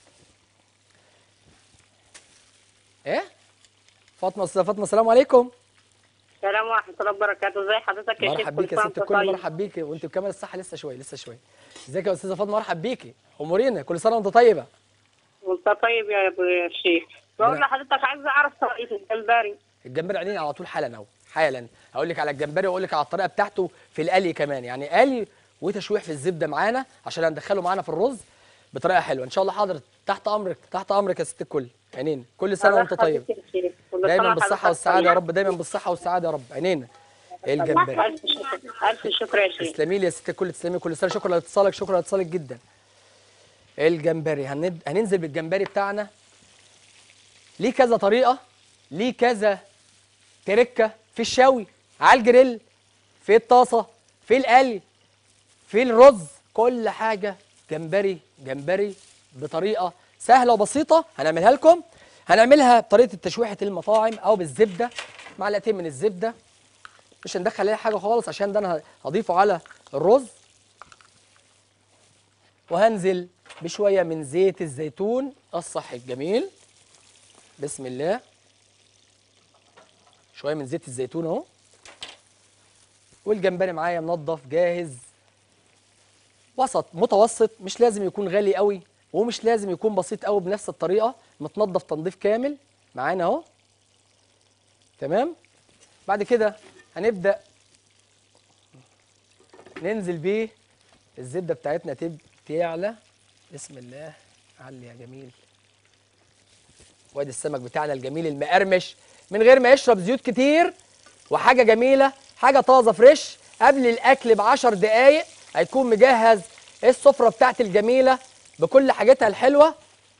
ايه فاطمه استاذه فاطمه السلام عليكم السلام ورحمه الله وبركاته ازي حضرتك يا شيخ مرحب بيك يا كل سنة ست وأنت الكل طيب. مرحب بيك وانت بكامل الصحه لسه شويه لسه شويه ازيك يا استاذه فاطمه مرحب بيكي امورينا كل سنه وانت طيبه وانت طيب يا ابو الشيخ بقول لحضرتك عايزه اعرف طريقه الجمبري الجمبري عينينا على طول حالا اهو حالا هقول لك على الجمبري واقول لك على الطريقه بتاعته في القلي كمان يعني قلي وتشويح في الزبده معانا عشان هندخله معانا في الرز بطريقه حلوه ان شاء الله حاضر تحت امرك تحت امرك يا ست الكل عينينا كل سنه وانت الله طيب يخليك يا شيخ. كل دايما سنة بالصحه وحضرتك والسعاده يا طيب. رب دايما بالصحه والسعاده يا رب عينينا الجمبري الف شكر الف شكر يا شيخ تسلمي لي يا ست الكل تسلمي كل سنه شكرا لاتصالك شكرا لاتصالك جدا الجمبري هند... هننزل بالجمبري بتاعنا ليه كذا طريقه ليه كذا تركه في الشوي على الجريل في الطاسه في القلي في الرز كل حاجه جمبري جمبري بطريقه سهله وبسيطه هنعملها لكم هنعملها بطريقه تشويحه المطاعم او بالزبده معلقتين من الزبده مش هندخل عليها حاجه خالص عشان ده انا هضيفه على الرز وهنزل بشويه من زيت الزيتون الصحي الجميل بسم الله شويه من زيت الزيتون اهو والجمبري معايا منضف جاهز وسط متوسط مش لازم يكون غالي قوي ومش لازم يكون بسيط قوي بنفس الطريقه متنضف تنظيف كامل معانا اهو تمام بعد كده هنبدا ننزل بيه الزبده بتاعتنا تب تعلى بسم الله علي يا جميل وادي السمك بتاعنا الجميل المقرمش من غير ما يشرب زيوت كتير وحاجه جميله حاجه طازه فريش قبل الاكل بعشر دقايق هيكون مجهز السفره بتاعتي الجميله بكل حاجاتها الحلوه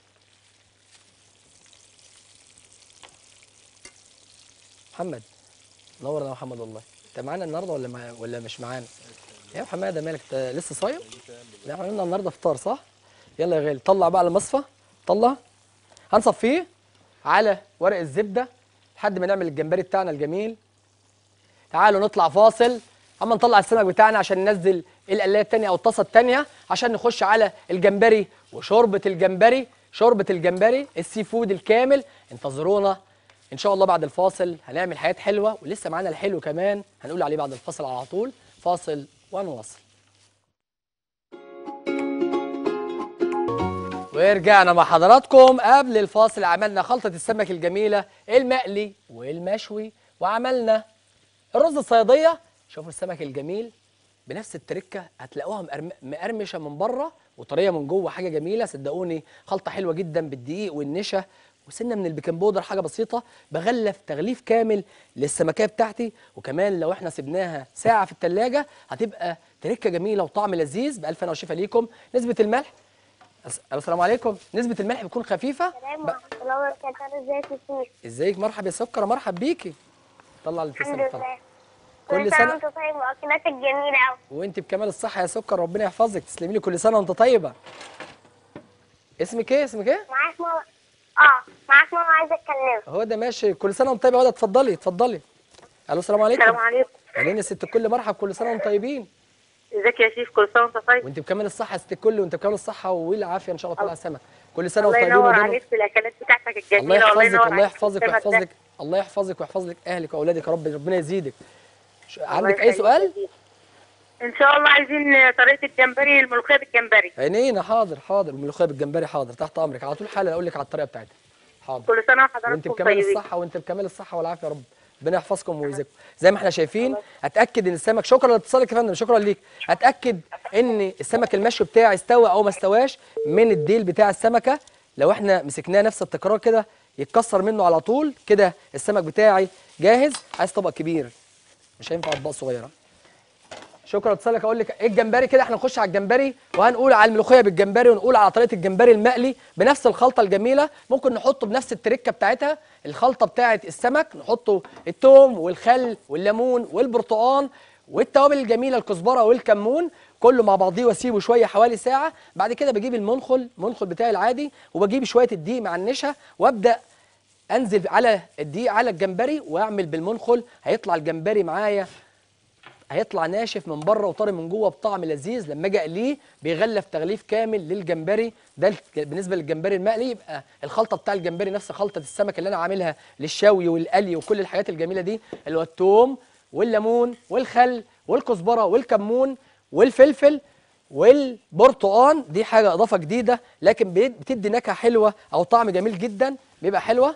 محمد نورنا يا محمد والله انت معانا النهارده ولا مع... ولا مش معانا يا محمد ده مالك انت لسه صايم لا احنا عملنا النهارده فطار صح يلا يا غالي طلع بقى المصفى طلع هنصفيه على ورق الزبده لحد ما نعمل الجمبري بتاعنا الجميل تعالوا نطلع فاصل اما نطلع السمك بتاعنا عشان ننزل القلايه التانية او الطاسه التانية عشان نخش على الجمبري وشوربه الجمبري شوربه الجمبري السي فود الكامل انتظرونا ان شاء الله بعد الفاصل هنعمل حاجات حلوه ولسه معانا الحلو كمان هنقول عليه بعد الفاصل على طول فاصل ونواصل ورجعنا مع حضراتكم قبل الفاصل عملنا خلطة السمك الجميلة المقلي والمشوي وعملنا الرز الصيادية شوفوا السمك الجميل بنفس التركة هتلاقوها مقرم- مقرمشة من بره وطرية من جوه حاجة جميلة صدقوني خلطة حلوة جدا بالدقيق والنشا وسنة من البيكنج بودر حاجة بسيطة بغلف تغليف كامل للسمكية بتاعتي وكمان لو احنا سبناها ساعة في التلاجة هتبقى تركة جميلة وطعم لذيذ بألف أنا وشفا ليكم نسبة الملح أس- السلام عليكم نسبة الملح بتكون خفيفة سلام ب- ورحمة الله وبركاته ازيك يا سيدي ازيك مرحب يا سكر مرحب بيكي طلع الحمد الابتسامة طلع. لله كل كل سنة سنة وانت طيب واكلاتك جميلة أوي وانت بكمال الصحة يا سكر ربنا يحفظك تسلمي لي كل سنة وانت طيبة اسمك ايه اسمك ايه معاك ماما اه معاك ماما عايزة اتكلم هو ده ماشي كل سنة وانت طيبة هو ده اتفضلي اتفضلي الو السلام عليكم السلام عليكم اهلين يا ست الكل مرحب كل سنة وانتم طيبين ازيك يا شيف كل سنه وانت طيب وانت بكمال الصحة يا ست الكل وانت بكمال الصحة والعافية ان شاء الله طالع سما كل سنة الله وانتم طيبين ينور ودايما عليك في الاكلات بتاعتك الله الجميله والله يحفظك ينور الله عليك يحفظك في ويحفظك السمك ده. الله يحفظك ويحفظ لك اهلك واولادك يا رب ربنا يزيدك ش- الله عندك اي يخليك سؤال يا شيف. ان شاء الله عايزين طريقه الجمبري الملوخيه بالجمبري عينينا حاضر حاضر الملوخيه بالجمبري حاضر تحت امرك على طول حالا اقول لك على الطريقه بتاعتها حاضر كل سنه وانت وحضراتكم بكمال طيبين الصحه وانت بكمال الصحه والعافيه يا رب ربنا يحفظكم ويرزقكم زي ما احنا شايفين اتاكد ان السمك شكرا لاتصالك يا فندم شكرا ليك اتاكد ان السمك المشوي بتاعي استوى او ما استواش من الديل بتاع السمكه لو احنا مسكناه نفس التكرار كده يتكسر منه على طول كده السمك بتاعي جاهز عايز طبق كبير مش هينفع اطباق صغيره شكرا اتصالك اقول لك ايه الجمبري كده احنا نخش على الجمبري وهنقول على الملوخيه بالجمبري ونقول على طريقه الجمبري المقلي بنفس الخلطه الجميله ممكن نحطه بنفس التركه بتاعتها الخلطه بتاعه السمك نحطه التوم والخل والليمون والبرتقال والتوابل الجميله الكزبره والكمون كله مع بعضيه واسيبه شويه حوالي ساعه بعد كده بجيب المنخل المنخل بتاعي العادي وبجيب شويه الدقيق مع النشا وابدا انزل على الدقيق على الجمبري واعمل بالمنخل هيطلع الجمبري معايا هيطلع ناشف من بره وطري من جوه بطعم لذيذ لما اجي اقليه بيغلف تغليف كامل للجمبري ده الك- بالنسبه للجمبري المقلي يبقى الخلطه بتاع الجمبري نفس خلطه السمك اللي انا عاملها للشوي والقلي وكل الحاجات الجميله دي اللي هو الثوم والليمون والخل والكزبره والكمون والفلفل والبرتقان دي حاجه اضافه جديده لكن بيد- بتدي نكهه حلوه او طعم جميل جدا بيبقى حلوه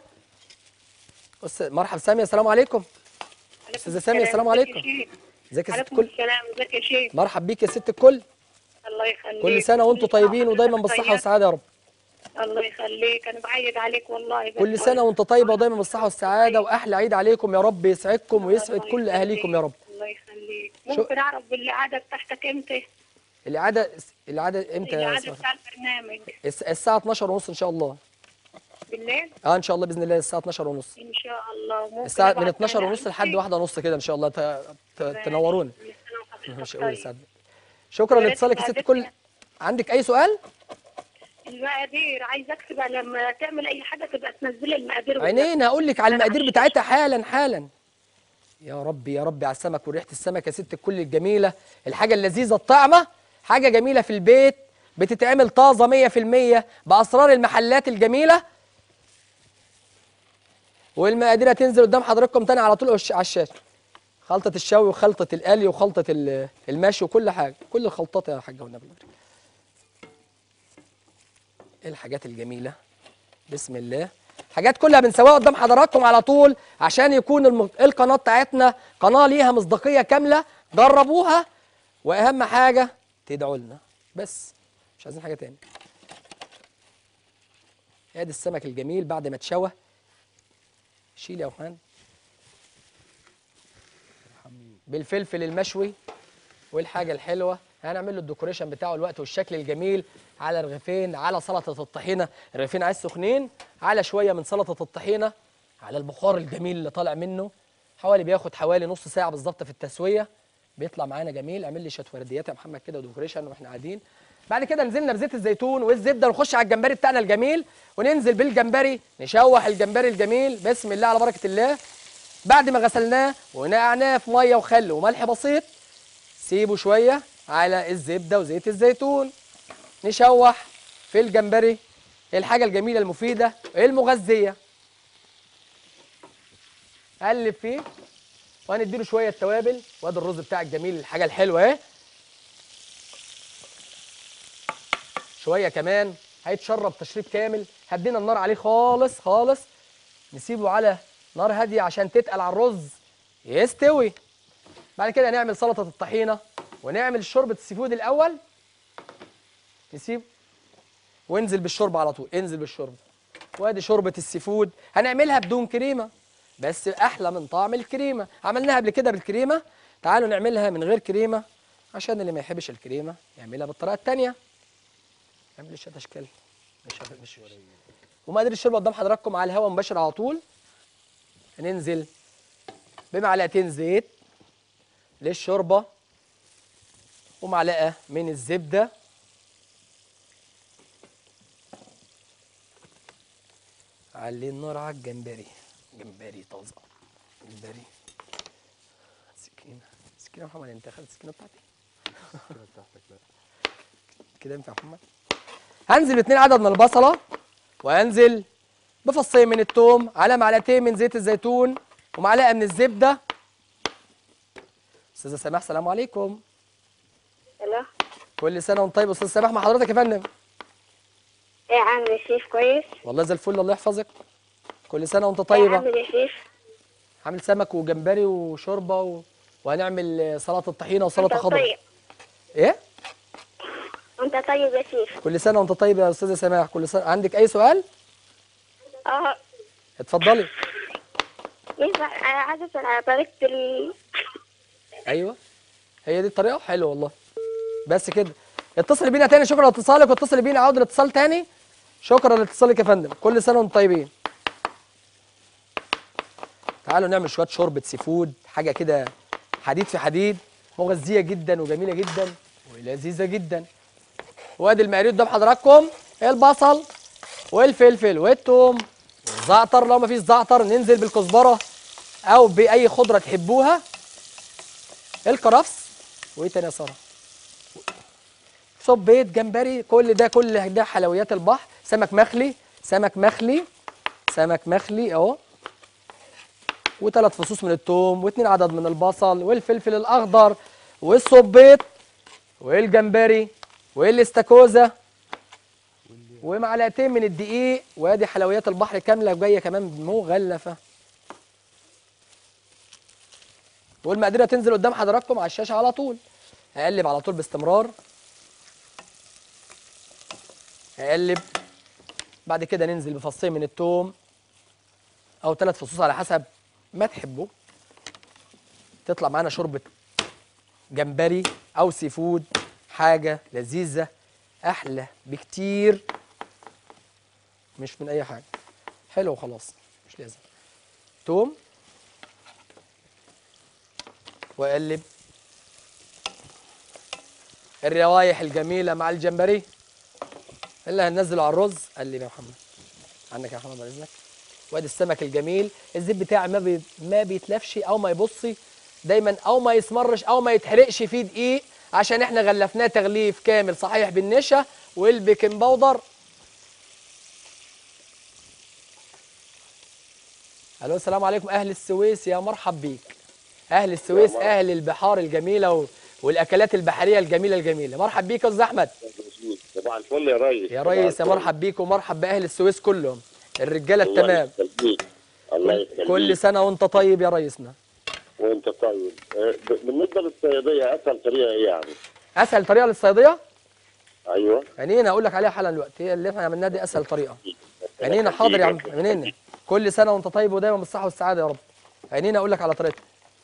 أستاذ- مرحبا ساميه السلام عليكم استاذه ساميه السلام عليكم ازيك يا ست عليكم الكل السلام ازيك يا شيخ مرحب بيك يا ست الكل الله يخليك كل سنه وانتم طيبين ودايما بالصحه والسعاده يا رب الله يخليك انا بعيد عليك والله بس كل سنه وانت طيبه ودايما بالصحه والسعاده واحلى عيد عليكم يا رب يسعدكم ويسعد الله كل اهاليكم يا رب الله يخليك شو- ممكن اعرف بالعاده بتاعتك امتى الاعاده الاعاده امتى يا العاده أستاذ؟ بتاع البرنامج الس- الساعه 12 ونص ان شاء الله بالليل اه ان شاء الله باذن الله الساعه 12 ونص ان شاء الله ممكن الساعه من أبعت 12 على ونص لحد عندي؟ واحدة ونص كده ان شاء الله ت- ت- تنورونا كل سنة وحضرتك مش طيب. يسعدك شكرا يا ريت لاتصالك يا ست تبعت كل لي. عندك اي سؤال المقادير عايزه اكتب لما تعمل اي حاجه تبقى تنزل لي المقادير عينين هقول لك على أنا المقادير عايشة. بتاعتها حالا حالا يا ربي يا ربي على السمك وريحه السمك يا ست الكل الجميله الحاجه اللذيذه الطعمه حاجه جميله في البيت بتتعمل طازه 100% باسرار المحلات الجميله والمقادير هتنزل قدام حضراتكم تاني على طول وش- على الشاشه خلطه الشوي وخلطه القلي وخلطه ال- المشي وكل حاجه كل الخلطات يا حاجه والنبي الله يبارك. ايه الحاجات الجميله بسم الله حاجات كلها بنسويها قدام حضراتكم على طول عشان يكون الم... القناه بتاعتنا قناه ليها مصداقيه كامله جربوها واهم حاجه تدعوا لنا بس مش عايزين حاجه تاني ادي السمك الجميل بعد ما اتشوى شيل يا وحان بالفلفل المشوي والحاجه الحلوه هنعمل له الديكوريشن بتاعه الوقت والشكل الجميل على رغيفين على سلطه الطحينه الرغيفين عايز سخنين على شويه من سلطه الطحينه على البخار الجميل اللي طالع منه حوالي بياخد حوالي نص ساعه بالظبط في التسويه بيطلع معانا جميل اعمل لي شويه ورديات يا محمد كده وديكوريشن واحنا قاعدين بعد كده نزلنا بزيت الزيتون والزبده ونخش على الجمبري بتاعنا الجميل وننزل بالجمبري نشوح الجمبري الجميل بسم الله على بركه الله بعد ما غسلناه ونقعناه في ميه وخل وملح بسيط سيبه شويه على الزبده وزيت الزيتون نشوح في الجمبري الحاجه الجميله المفيده المغذيه قلب فيه وهنديله شويه توابل وادي الرز بتاع الجميل الحاجه الحلوه اهي شويه كمان هيتشرب تشريب كامل هدينا النار عليه خالص خالص نسيبه على نار هاديه عشان تتقل على الرز يستوي بعد كده نعمل سلطه الطحينه ونعمل شوربه السي فود الاول نسيب وانزل بالشوربه على طول انزل بالشوربه وادي شوربه السي فود هنعملها بدون كريمه بس احلى من طعم الكريمه عملناها قبل كده بالكريمه تعالوا نعملها من غير كريمه عشان اللي ما يحبش الكريمه يعملها بالطريقه الثانيه نعمل شويه اشكال مش مش ومقادير الشوربه قدام حضراتكم على الهواء مباشر على طول هننزل بمعلقتين زيت للشوربه ومعلقه من الزبده علي النار على الجمبري جمبري طازه جمبري سكينه سكينه يا محمد انت اخدت السكينه بتاعتي كده بتاعتك لا كده ينفع يا محمد هنزل باتنين عدد من البصله وهنزل بفصين من الثوم على معلقتين من زيت الزيتون ومعلقه من الزبده استاذه سماح سلام عليكم الو كل سنه وانت طيب استاذ سماح مع حضرتك يا فندم ايه عامل يا شيف كويس والله زي الفل الله يحفظك كل سنه وانت ايه طيبه عامل يا شيف عامل سمك وجمبري وشوربه و... وهنعمل آه، سلطه طحينه انت وسلطه خضراء طيب ايه انت طيب يا شيف كل سنه وانت طيب يا استاذه سماح كل سنه عندك اي سؤال اه اتفضلي ينفع انا عايزه اسال على طريقه ال... ايوه هي دي الطريقه حلو والله بس كده اتصل بينا تاني شكرا لاتصالك واتصل بينا عود الاتصال تاني شكرا لاتصالك يا فندم كل سنه وانتم طيبين تعالوا نعمل شويه شوربه سي فود حاجه كده حديد في حديد مغذيه جدا وجميله جدا ولذيذه جدا وادي المقادير قدام حضراتكم البصل والفلفل والثوم والزعتر لو ما فيش زعتر ننزل بالكزبره او باي خضره تحبوها الكرفس وايه تاني يا ساره صبيت جمبري كل ده كل ده حلويات البحر سمك مخلي سمك مخلي سمك مخلي اهو وثلاث فصوص من الثوم واثنين عدد من البصل والفلفل الاخضر والصبيط والجمبري والاستاكوزا ومعلقتين من الدقيق وادي حلويات البحر كامله وجايه كمان مغلفه والمقادير هتنزل قدام حضراتكم على الشاشه على طول هقلب على طول باستمرار هقلب بعد كده ننزل بفصين من الثوم او ثلاث فصوص على حسب ما تحبوا تطلع معانا شوربه جمبري او سي فود حاجه لذيذه احلى بكتير مش من اي حاجه حلو وخلاص مش لازم توم واقلب الروايح الجميله مع الجمبري اللي هننزله على الرز قلب يا محمد عنك يا محمد بعد اذنك وادي السمك الجميل الزيت بتاعي ما بي ما بيتلفش او ما يبصي دايما او ما يسمرش او ما يتحرقش فيه دقيق عشان احنا غلفناه تغليف كامل صحيح بالنشا والبيكنج باودر الو السلام عليكم اهل السويس يا مرحب بيك اهل السويس اهل البحار الجميله و... والاكلات البحريه الجميله الجميله مرحب بيك يا استاذ احمد صباح الفل يا ريس يا صباح ريس يا الفل. مرحب بيك ومرحب باهل السويس كلهم الرجاله الله التمام يخليك الله يخليك كل سنه وانت طيب يا ريسنا وانت طيب آه، ب- بالنسبه للصياديه اسهل طريقه ايه يعني؟ اسهل طريقه للصياديه ايوه عينينا اقول لك عليها حالا دلوقتي هي اللي احنا عملناها دي اسهل طريقه عينينا حاضر يا عم عينينا كل سنه وانت طيب ودايما بالصحه والسعاده يا رب عينينا اقول لك على طريقتها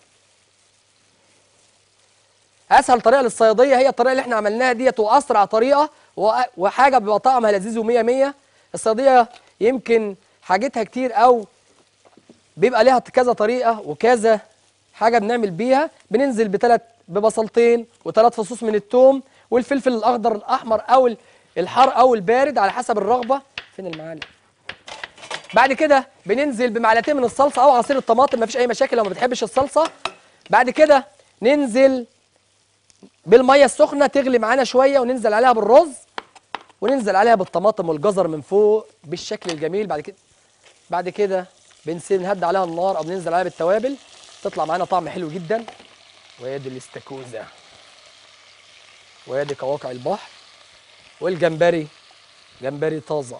اسهل طريقه للصياديه هي الطريقه اللي احنا عملناها ديت واسرع طريقه و- وحاجه بيبقى طعمها لذيذ و100 100 الصياديه يمكن حاجتها كتير او بيبقى ليها كذا طريقه وكذا حاجه بنعمل بيها بننزل بثلاث ببصلتين وثلاث فصوص من الثوم والفلفل الاخضر الاحمر او ال- الحار او البارد على حسب الرغبه فين المعالق بعد كده بننزل بمعلقتين من الصلصه او عصير الطماطم مفيش اي مشاكل لو ما بتحبش الصلصه بعد كده ننزل بالميه السخنه تغلي معانا شويه وننزل عليها بالرز وننزل عليها بالطماطم والجزر من فوق بالشكل الجميل بعد كده بعد كده بنسيب نهدي عليها النار او بننزل عليها بالتوابل تطلع معانا طعم حلو جدا وادي الاستاكوزا وادي قواقع البحر والجمبري جمبري طازه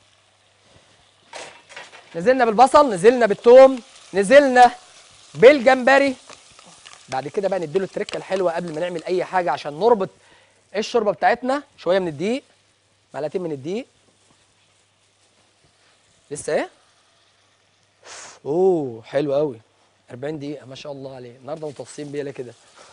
نزلنا بالبصل نزلنا بالثوم نزلنا بالجمبري بعد كده بقى نديله التركه الحلوه قبل ما نعمل اي حاجه عشان نربط الشوربه بتاعتنا شويه من الدقيق معلقتين من الدقيق لسه ايه اوه حلو قوي 40 دقيقه ما شاء الله عليه النهارده متوصين بيا ليه كده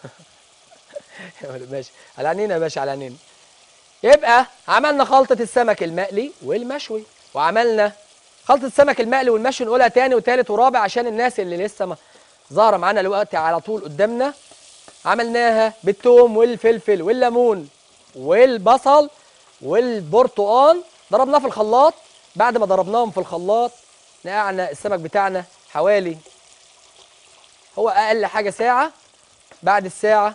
ماشي على عينينا يا باشا على عينينا يبقى عملنا خلطه السمك المقلي والمشوي وعملنا خلطه السمك المقلي والمشوي نقولها تاني وتالت ورابع عشان الناس اللي لسه ما ظاهره معانا الوقت على طول قدامنا عملناها بالثوم والفلفل والليمون والبصل والبرتقال ضربناه في الخلاط بعد ما ضربناهم في الخلاط نقعنا السمك بتاعنا حوالي هو اقل حاجه ساعه بعد الساعه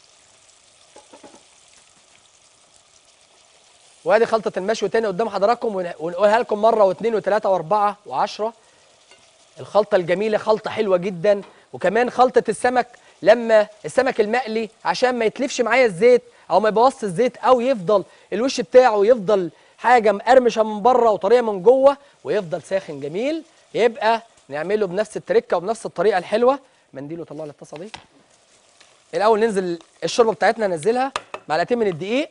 وادي خلطه المشوي تاني قدام حضراتكم ون- ونقولها لكم مره واثنين وثلاثه واربعه وعشره الخلطه الجميله خلطه حلوه جدا وكمان خلطه السمك لما السمك المقلي عشان ما يتلفش معايا الزيت او ما يبوظش الزيت او يفضل الوش بتاعه يفضل حاجه مقرمشه من بره وطريه من جوه ويفضل ساخن جميل يبقى نعمله بنفس التركه وبنفس الطريقه الحلوه منديله طلع لي الطاسه دي الاول ننزل الشوربه بتاعتنا ننزلها معلقتين من الدقيق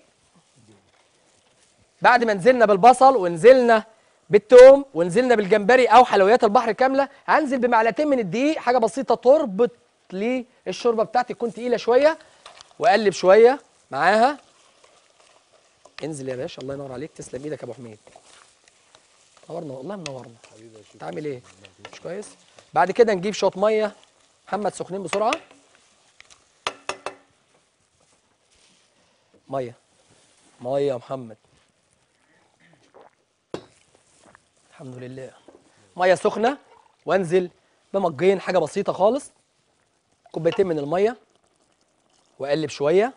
بعد ما نزلنا بالبصل ونزلنا بالثوم ونزلنا بالجمبري او حلويات البحر كامله هنزل بمعلقتين من الدقيق حاجه بسيطه تربط لي الشوربه بتاعتي تكون تقيله شويه واقلب شويه معاها انزل يا باشا الله ينور عليك تسلم ايدك يا ابو حميد نورنا والله منورنا انت عامل ايه مش كويس بعد كده نجيب شويه ميه محمد سخنين بسرعه ميه ميه يا محمد الحمد لله ميه سخنه وانزل بمجين حاجه بسيطه خالص كوبايتين من الميه واقلب شويه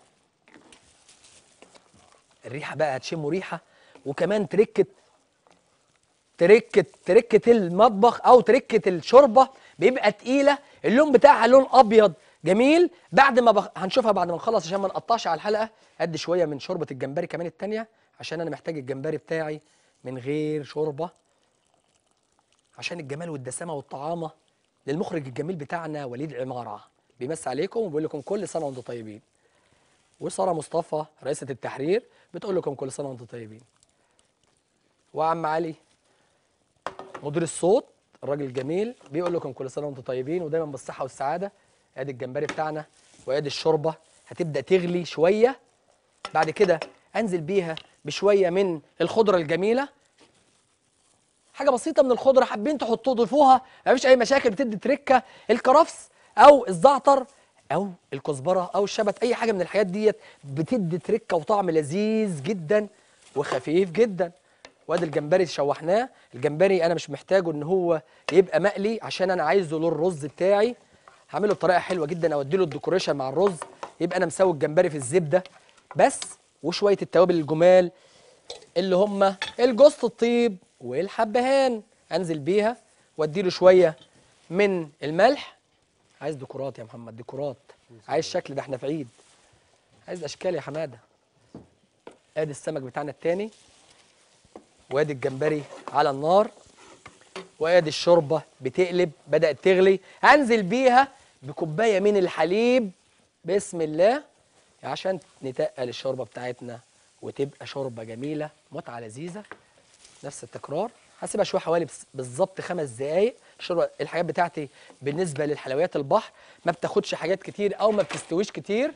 الريحه بقى هتشموا ريحه وكمان تركه تركه تركه المطبخ او تركه الشوربه بيبقى تقيله اللون بتاعها لون ابيض جميل بعد ما بخ... هنشوفها بعد ما نخلص عشان ما نقطعش على الحلقه ادي شويه من شوربه الجمبري كمان التانيه عشان انا محتاج الجمبري بتاعي من غير شوربه عشان الجمال والدسامه والطعامه للمخرج الجميل بتاعنا وليد عماره بيمسي عليكم وبيقول لكم كل سنه وانتم طيبين وساره مصطفى رئيسه التحرير بتقول لكم كل سنه وانتم طيبين وعم علي مدير الصوت الراجل الجميل بيقول لكم كل سنه وانتم طيبين ودايما بالصحه والسعاده ادي الجمبري بتاعنا وادي الشوربه هتبدا تغلي شويه بعد كده انزل بيها بشويه من الخضره الجميله حاجه بسيطه من الخضره حابين تحطوه ضيفوها مفيش اي مشاكل بتدي تركه الكرفس او الزعتر او الكزبره او الشبت اي حاجه من الحاجات ديت بتدي تركه وطعم لذيذ جدا وخفيف جدا وادي الجمبري شوحناه الجمبري انا مش محتاجه ان هو يبقى مقلي عشان انا عايزه له الرز بتاعي هعمله بطريقه حلوه جدا اودي له الديكوريشن مع الرز يبقى انا مسوي الجمبري في الزبده بس وشويه التوابل الجمال اللي هم الجوز الطيب والحبهان انزل بيها وادي له شويه من الملح عايز ديكورات يا محمد ديكورات عايز شكل ده احنا في عيد عايز اشكال يا حماده ادي السمك بتاعنا التاني وادي الجمبري على النار وادي الشوربه بتقلب بدات تغلي هنزل بيها بكوبايه من الحليب بسم الله عشان نتقل الشوربه بتاعتنا وتبقى شوربه جميله متعه لذيذه نفس التكرار هسيبها شويه حوالي بس- بالظبط خمس دقايق الشوربه الحاجات بتاعتي بالنسبه للحلويات البحر ما بتاخدش حاجات كتير او ما بتستويش كتير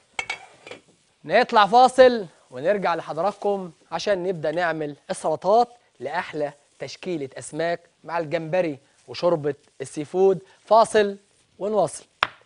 نطلع فاصل ونرجع لحضراتكم عشان نبدا نعمل السلطات لاحلى تشكيله اسماك مع الجمبري وشوربه السي فود فاصل ونواصل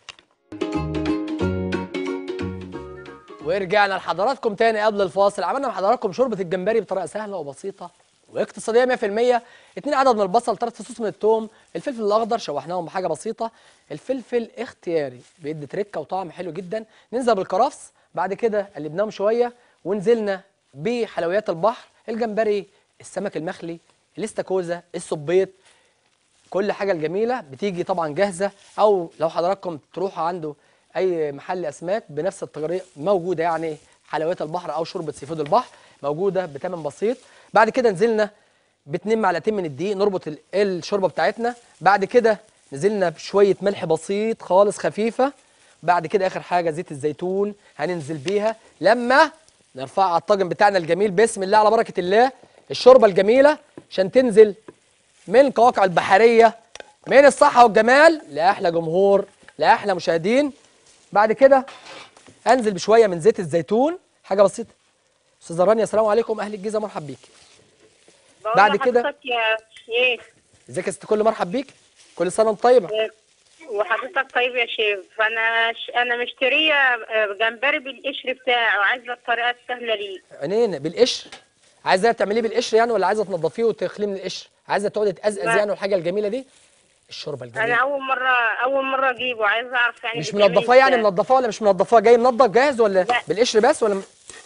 ورجعنا لحضراتكم تاني قبل الفاصل عملنا مع حضراتكم شوربه الجمبري بطريقه سهله وبسيطه واقتصاديه 100% اتنين عدد من البصل ثلاث فصوص من الثوم الفلفل الاخضر شوحناهم بحاجه بسيطه الفلفل اختياري بيدي تركه وطعم حلو جدا ننزل بالكرفس بعد كده قلبناهم شويه ونزلنا بحلويات البحر الجمبري السمك المخلي الاستاكوزا السبيط كل حاجه الجميله بتيجي طبعا جاهزه او لو حضراتكم تروحوا عنده اي محل اسماك بنفس الطريقه موجوده يعني حلويات البحر او شوربه سي فود البحر موجوده بثمن بسيط بعد كده نزلنا باتنين معلقتين من الدقيق نربط ال- الشوربه بتاعتنا بعد كده نزلنا بشويه ملح بسيط خالص خفيفه بعد كده اخر حاجه زيت الزيتون هننزل بيها لما نرفعها على الطاجن بتاعنا الجميل بسم الله على بركه الله الشوربه الجميله عشان تنزل من القواقع البحريه من الصحه والجمال لاحلى جمهور لاحلى مشاهدين بعد كده انزل بشويه من زيت الزيتون حاجه بسيطه استاذه رانيا السلام عليكم اهل الجيزه مرحب بيك بقول بعد كده- لحضرتك يا شيخ ازيك يا ست كل مرحب بيك كل سنه وانت طيبه وحضرتك طيب يا شيخ فانا ش... انا مشتريه آه، جمبري بالقشر بتاعه وعايزه الطريقه السهله ليه عينينا بالقشر عايزه تعمليه بالقشر يعني ولا عايزه تنضفيه وتخليه من القشر عايزه تقعدي تقزقز لا. يعني والحاجه الجميله دي الشوربه انا الجميله اول مره اول مره اجيبه عايزه اعرف يعني مش بيتعمل منضفاه يعني إزاي. منضفاه ولا مش منضفاه جاي منضف جاهز ولا لا. بالقشر بس ولا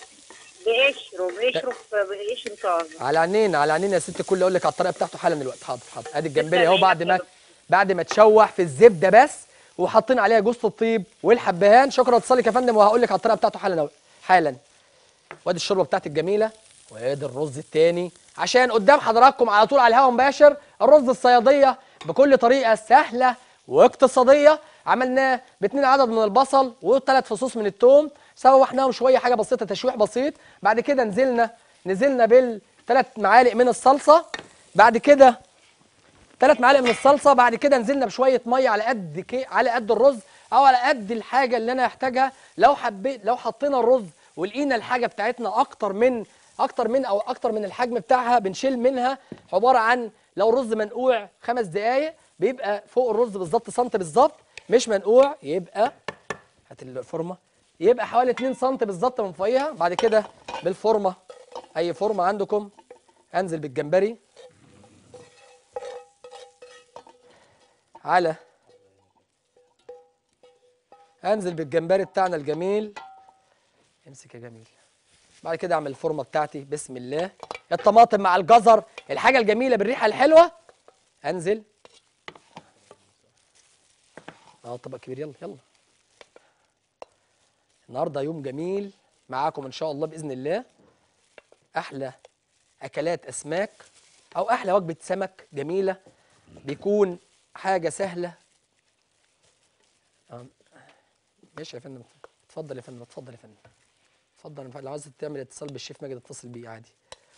بقشره بقشره بقشر طازه على عينينا على عينينا يا ست الكل اقول لك على الطريقه بتاعته حالا دلوقتي حاضر حاضر ادي الجمبري اهو تسلم بعد ما إيدك يا بعد ما تشوح في الزبده بس وحاطين عليها جوز الطيب والحبهان شكرا اتصالك يا فندم وهقول لك على الطريقه بتاعته حالا أهو. حالا وادي الشوربه بتاعتي الجميله وادي الرز التاني عشان قدام حضراتكم على طول على الهواء مباشر الرز الصياديه بكل طريقه سهله واقتصاديه عملناه باتنين عدد من البصل وثلاث فصوص من الثوم سوحناهم شويه حاجه بسيطه تشويح بسيط بعد كده نزلنا نزلنا بالثلاث معالق من الصلصه بعد كده ثلاث معالق من الصلصه بعد كده نزلنا بشويه ميه على قد كي على قد الرز او على قد الحاجه اللي انا هحتاجها لو حبيت لو حطينا الرز ولقينا الحاجه بتاعتنا اكتر من اكتر من او اكتر من الحجم بتاعها بنشيل منها عباره عن لو الرز منقوع خمس دقائق بيبقى فوق الرز بالظبط سنت بالظبط مش منقوع يبقى هات الفورمه يبقى حوالي 2 سم بالظبط من فوقيها بعد كده بالفورمه اي فورمه عندكم انزل بالجمبري على انزل بالجمبري بتاعنا الجميل امسك يا جميل بعد كده اعمل الفورمه بتاعتي بسم الله الطماطم مع الجزر الحاجه الجميله بالريحه الحلوه انزل اه طبق كبير يلا يلا النهارده يوم جميل معاكم ان شاء الله باذن الله احلى اكلات اسماك او احلى وجبه سمك جميله بيكون حاجه سهله آه، ماشي يا فندم اتفضل يا فندم اتفضل يا فندم اتفضل يا فندم لو عايز تعمل اتصال بالشيف ماجد اتصل بيه عادي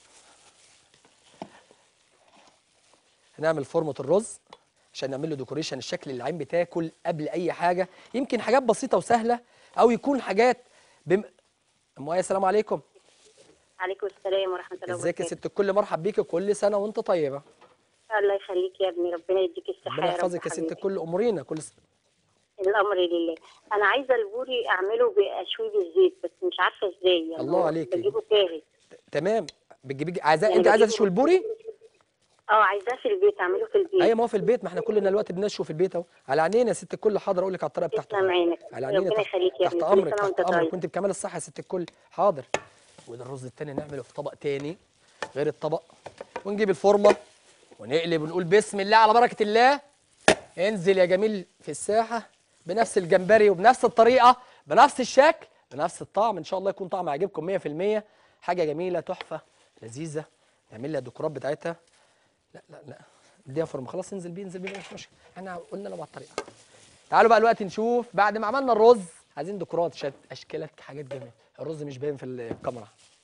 هنعمل فورمه الرز عشان نعمل له ديكوريشن الشكل اللي العين بتاكل قبل اي حاجه يمكن حاجات بسيطه وسهله او يكون حاجات بم... ام آية السلام عليكم عليكم السلام ورحمه الله ازيك يا وبركاته ست الكل مرحب بيك كل سنه وانت طيبه الله يخليك يا ابني ربنا يديك الصحة ربنا يا رب يحفظك يا ست حبيبي. الكل امورينا كل س... الأمر لله أنا عايزة البوري أعمله بأشوي بالزيت بس مش عارفة إزاي يعني الله عليكي. بجيبه جاهز تمام بتجيبي عايزاه يعني انت عايزه بجيبه- تشوي البوري أه عايزاه في البيت أعمله في البيت ايوه ما هو في البيت ما احنا كلنا دلوقتي بنشوي في البيت اهو على عينينا يا ست الكل حاضر اقول لك على الطريقه بتاعته تسلم عينك على عينينا ربنا تحت, يخليك يا تحت ابني كل امرك سنة تحت وأنت امرك طيب وانت بكمال الصحه يا ست الكل حاضر وده الرز التاني نعمله في طبق تاني غير الطبق ونجيب الفورمه ونقلب ونقول بسم الله على بركه الله انزل يا جميل في الساحه بنفس الجمبري وبنفس الطريقه بنفس الشكل بنفس الطعم ان شاء الله يكون طعم يعجبكم 100% حاجه جميله تحفه لذيذه نعمل لها الديكورات بتاعتها لا لا لا اديها فورمه خلاص انزل بيه انزل بيه مش مشكله احنا قلنا له على الطريقه تعالوا بقى دلوقتي نشوف بعد ما عملنا الرز عايزين ديكورات شت اشكالك حاجات جميله الرز مش باين في الكاميرا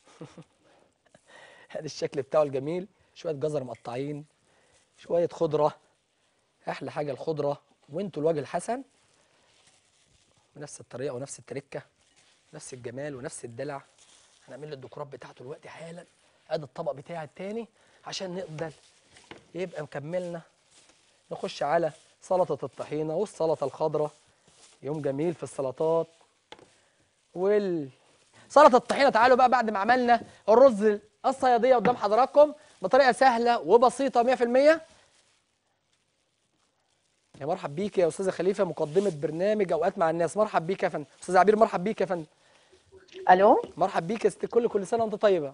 هذا الشكل بتاعه الجميل شويه جزر مقطعين شويه خضره احلى حاجه الخضره وانتوا الوجه الحسن بنفس الطريقه ونفس التركه نفس الجمال ونفس الدلع هنعمل له الديكورات بتاعته دلوقتي حالا ادي الطبق بتاعي التاني عشان نقدر يبقى مكملنا نخش على سلطه الطحينه والسلطه الخضراء يوم جميل في السلطات وال سلطه الطحينه تعالوا بقى بعد ما عملنا الرز الصياديه قدام حضراتكم بطريقه سهله وبسيطه 100% يا مرحب بيك يا استاذه خليفه مقدمه برنامج اوقات مع الناس مرحب بيك يا فندم استاذ عبير مرحب بيك يا فندم الو مرحب بيك يا ست الكل كل سنه وانت طيبه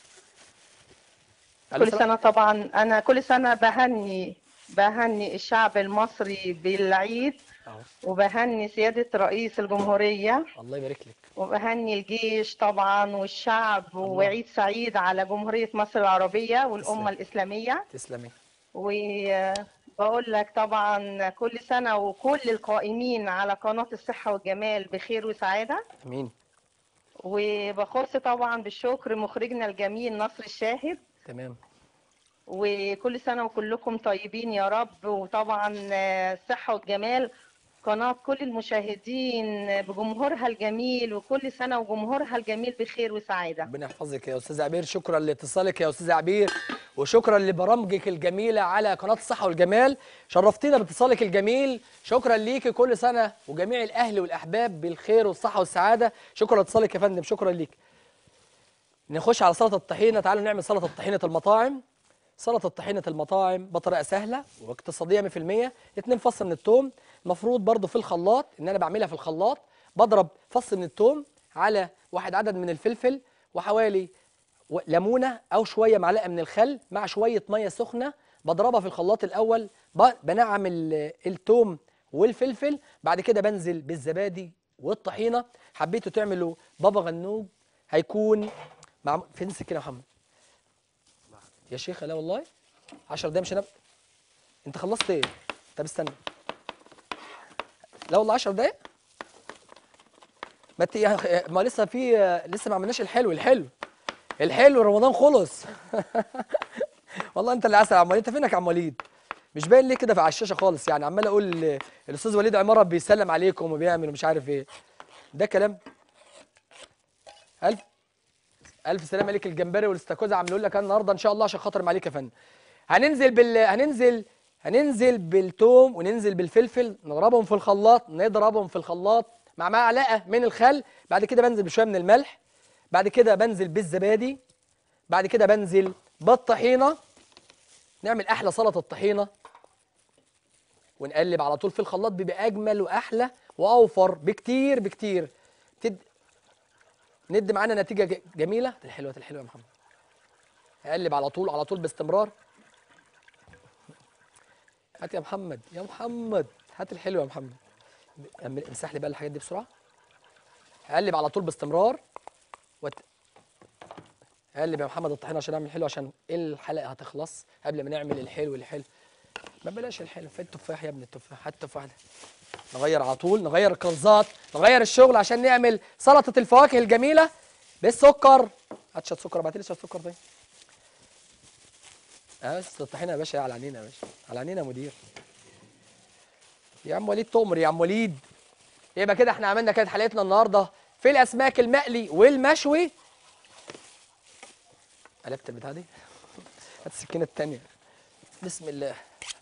ألو، كل سلام. سنه طبعا انا كل سنه بهني بهني الشعب المصري بالعيد أهو. وبهني سياده رئيس الجمهوريه الله يبارك لك وبهني الجيش طبعا والشعب وعيد سعيد على جمهوريه مصر العربيه والامه تسلم. الاسلاميه تسلمي وبقول لك طبعا كل سنه وكل القائمين على قناه الصحه والجمال بخير وسعاده امين وبخص طبعا بالشكر مخرجنا الجميل نصر الشاهد تمام وكل سنة وكلكم طيبين يا رب وطبعا آه، الصحة والجمال قناة كل المشاهدين بجمهورها الجميل وكل سنة وجمهورها الجميل بخير وسعادة ربنا يحفظك يا استاذ عبير شكرا لاتصالك يا استاذ عبير وشكرا لبرامجك الجميله على قناه الصحه والجمال شرفتينا باتصالك الجميل شكرا ليكي كل سنه وجميع الاهل والاحباب بالخير والصحه والسعاده شكرا لاتصالك يا فندم شكرا ليك نخش على سلطه الطحينه تعالوا نعمل سلطه طحينه المطاعم سلطه طحينه المطاعم بطريقه سهله واقتصاديه 100% اتنين فص من الثوم المفروض برضو في الخلاط ان انا بعملها في الخلاط بضرب فص من الثوم على واحد عدد من الفلفل وحوالي و- ليمونه او شويه معلقه من الخل مع شويه ميه سخنه بضربها في الخلاط الاول ب- بنعم ال- التوم والفلفل بعد كده بنزل بالزبادي والطحينه حبيتوا تعملوا بابا غنوج هيكون مع فين السكينه يا محمد يا شيخه لا والله 10 دقايق مش هنبقى انت خلصت ايه طب استنى لا والله 10 دقايق ما ت... ما لسه في لسه ما عملناش الحلو الحلو الحلو رمضان خلص والله انت اللي عسل يا عم وليد انت فينك يا عم وليد مش باين ليه كده في على الشاشه خالص يعني عمال اقول الاستاذ وليد عماره بيسلم عليكم وبيعمل ومش عارف ايه ده كلام الف الف سلام عليك الجمبري والاستاكوزا عاملين لك أنا النهارده ان شاء الله عشان خاطر عليك يا فندم هننزل بال هننزل هننزل بالثوم وننزل بالفلفل نضربهم في الخلاط نضربهم في الخلاط مع معلقه من الخل بعد كده بنزل بشويه من الملح بعد كده بنزل بالزبادي بعد كده بنزل بالطحينه نعمل احلى سلطه طحينه ونقلب على طول في الخلاط بيبقى اجمل واحلى واوفر بكتير بكتير تد... ندي معانا نتيجه ج- جميله الحلوه الحلوه يا محمد اقلب على طول على طول باستمرار هات يا محمد يا محمد هات الحلوه يا محمد أم- امسح لي بقى الحاجات دي بسرعه اقلب على طول باستمرار وت... اقلب يا محمد الطحينه عشان اعمل حلو عشان الحلقه هتخلص قبل ما نعمل الحلو الحلو ما بلاش الحلو فين التفاح يا ابني التفاح هات التفاح ده نغير على طول نغير الكنزات نغير الشغل عشان نعمل سلطه الفواكه الجميله بالسكر هات شويه سكر ابعت لي شويه سكر طيب اه بس الطحينه يا باشا على عينينا يا باشا على عينينا يا مدير يا عم وليد تؤمر يا عم وليد يبقى كده احنا عملنا كده حلقتنا النهارده في الاسماك المقلي والمشوي قلبت البتاع دي هات السكينه التانيه بسم الله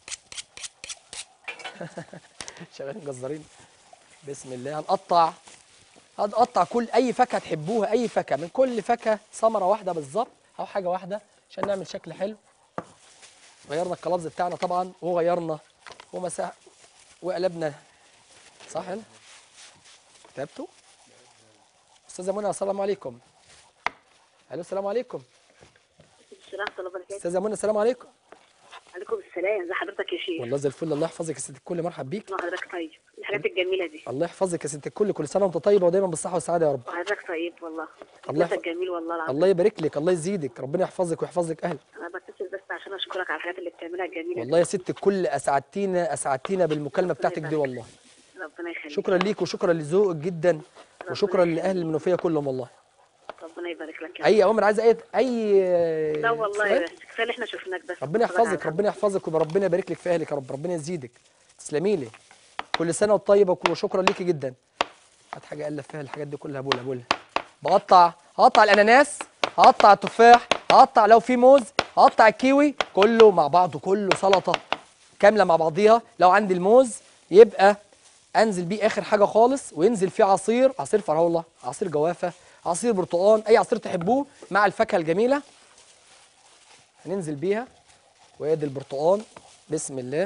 شغالين جزارين بسم الله هنقطع هنقطع كل اي فاكهه تحبوها اي فاكهه من كل فاكهه ثمره واحده بالظبط او حاجه واحده عشان نعمل شكل حلو غيرنا الكلابز بتاعنا طبعا وغيرنا ومسح وقلبنا صح هنا كتبته استاذه منى السلام عليكم الو السلام عليكم السلام ورحمة الله وبركاته استاذه منى السلام عليكم عليكم السلام ازي حضرتك يا شيخ والله زي الفل الله يحفظك يا ست الكل مرحب بيك الله حضرتك طيب الحاجات الجميلة دي الله يحفظك يا ست الكل كل سنه وانت طيبه ودايما بالصحه والسعاده يا رب وحضرتك طيب والله الله حضرتك جميل والله العظيم الله يبارك لك الله يزيدك ربنا يحفظك ويحفظك اهلك انا بتصل بس عشان اشكرك على الحاجات اللي بتعملها الجميلة والله يا ست الكل اسعدتينا اسعدتينا بالمكالمه بتاعتك دي والله دي ربنا يخليك شكرا ليك وشكرا لذوقك جدا وشكرا لاهل المنوفيه كلهم والله ربنا يبارك لك يا اي رب. اوامر عايز اي اي لا والله سؤال؟ بس كفايه اللي احنا شفناك بس ربنا شكراً على يحفظك ربنا يحفظك وربنا يبارك لك في اهلك يا رب ربنا يزيدك تسلمي لي كل سنه وانت طيبه وشكرا ليكي جدا هات حاجه الف فيها الحاجات دي كلها بقولها بقولها بقطع هقطع الاناناس هقطع التفاح هقطع لو في موز هقطع الكيوي كله مع بعضه كله سلطه كامله مع بعضيها لو عندي الموز يبقى انزل بيه اخر حاجه خالص وينزل فيه عصير عصير فراوله عصير جوافه عصير برتقال اي عصير تحبوه مع الفاكهه الجميله هننزل بيها وادي البرتقال بسم الله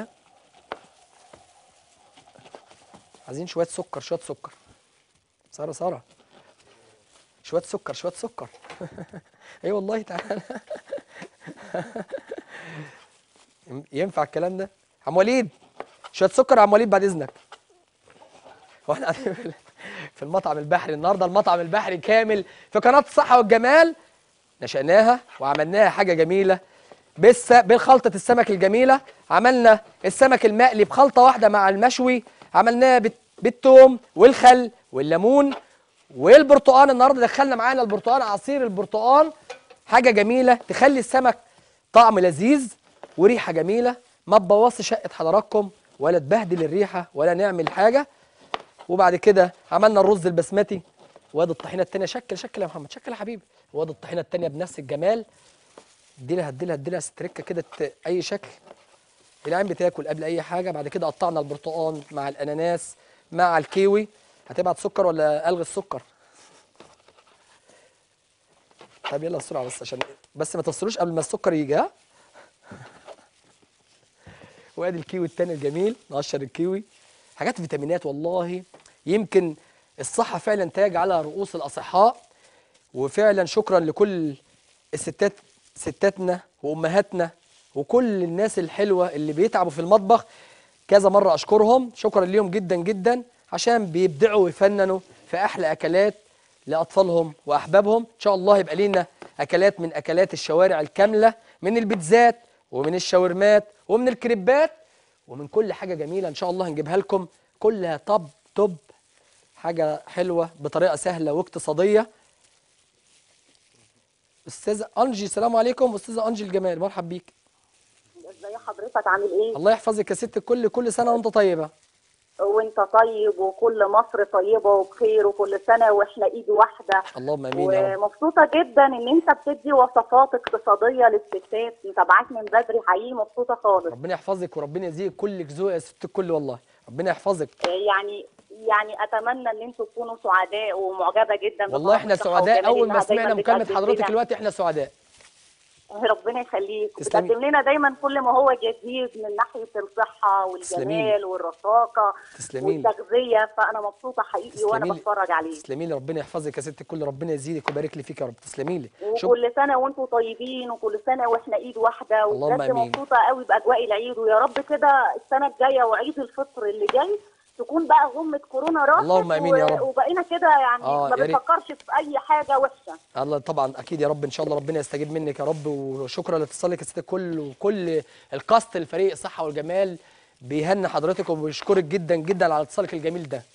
عايزين شويه سكر شويه سكر ساره ساره شويه سكر شويه سكر اي والله تعالى ينفع الكلام ده عم وليد شويه سكر يا عم وليد بعد اذنك هو احنا قاعدين في- في المطعم البحري النهارده المطعم البحري كامل في قناه الصحه والجمال نشأناها وعملناها حاجه جميله بس بالخلطه السمك الجميله عملنا السمك المقلي بخلطه واحده مع المشوي عملناه بت- بالثوم والخل والليمون والبرتقال النهارده دخلنا معانا البرتقال عصير البرتقال حاجه جميله تخلي السمك طعم لذيذ وريحه جميله ما تبوظش شقه حضراتكم ولا تبهدل الريحه ولا نعمل حاجه وبعد كده عملنا الرز البسمتي وادي الطحينه التانيه شكل شكل يا محمد شكل يا حبيبي وادي الطحينه التانيه بنفس الجمال اديلها اديلها اديلها ستريكه كده ت- اي شكل العين بتاكل قبل اي حاجه بعد كده قطعنا البرتقال مع الاناناس مع الكيوي هتبعت سكر ولا الغي السكر طب يلا بسرعه بس عشان بس ما تفصلوش قبل ما السكر يجي ها وادي الكيوي التاني الجميل نقشر الكيوي حاجات فيتامينات والله يمكن الصحه فعلا تاج على رؤوس الاصحاء وفعلا شكرا لكل الستات ستاتنا وامهاتنا وكل الناس الحلوه اللي بيتعبوا في المطبخ كذا مره اشكرهم شكرا ليهم جدا جدا عشان بيبدعوا ويفننوا في احلى اكلات لاطفالهم واحبابهم ان شاء الله يبقى لينا اكلات من اكلات الشوارع الكامله من البيتزات ومن الشاورمات ومن الكريبات ومن كل حاجه جميله ان شاء الله هنجيبها لكم كلها طب طب حاجه حلوه بطريقه سهله واقتصاديه استاذه انجي السلام عليكم استاذه انجي الجمال مرحب بيك ازي حضرتك عامل ايه؟ الله يحفظك يا ست الكل كل سنه وانت طيبه وانت طيب وكل مصر طيبه وبخير وكل سنه واحنا ايد واحده اللهم امين يا رب ومبسوطه جدا ان انت بتدي وصفات اقتصاديه للستات متابعاك من بدري حقيقي مبسوطه خالص ربنا يحفظك وربنا يزيدك كلك ذوق يا ست الكل والله ربنا يحفظك يعني يعني اتمنى ان انتوا تكونوا سعداء ومعجبه جدا والله احنا بقناة الصحة سعداء والجمال اول ما إنها سمعنا دايماً مكالمه بتقدم حضرتك لنا- دلوقتي احنا سعداء ربنا يخليك تسلمي. بتقدم لنا دايما كل ما هو جديد من ناحيه الصحه تسلمي لي. والجمال والرشاقه تسلمي لي. والتغذيه فانا مبسوطه حقيقي وانا تسلمي لي. بتفرج عليه تسلمي لي ربنا يحفظك يا ست الكل ربنا يزيدك ويبارك لي فيك يا رب تسلمي لي شكرا وكل سنه وانتم طيبين وكل سنه واحنا ايد واحده اللهم وبجد آمين. مبسوطه قوي باجواء العيد ويا رب كده السنه الجايه وعيد الفطر اللي جاي تكون بقى غمه كورونا راحت اللهم آمين يا و- رب. وبقينا كده يعني آه، ما يا ريت. بنفكرش في اي حاجه وحشه الله طبعا اكيد يا رب ان شاء الله ربنا يستجيب منك يا رب وشكرا لاتصالك يا ست الكل وكل الكاست الفريق الصحه والجمال بيهني حضرتك وبيشكرك جدا جدا على اتصالك الجميل ده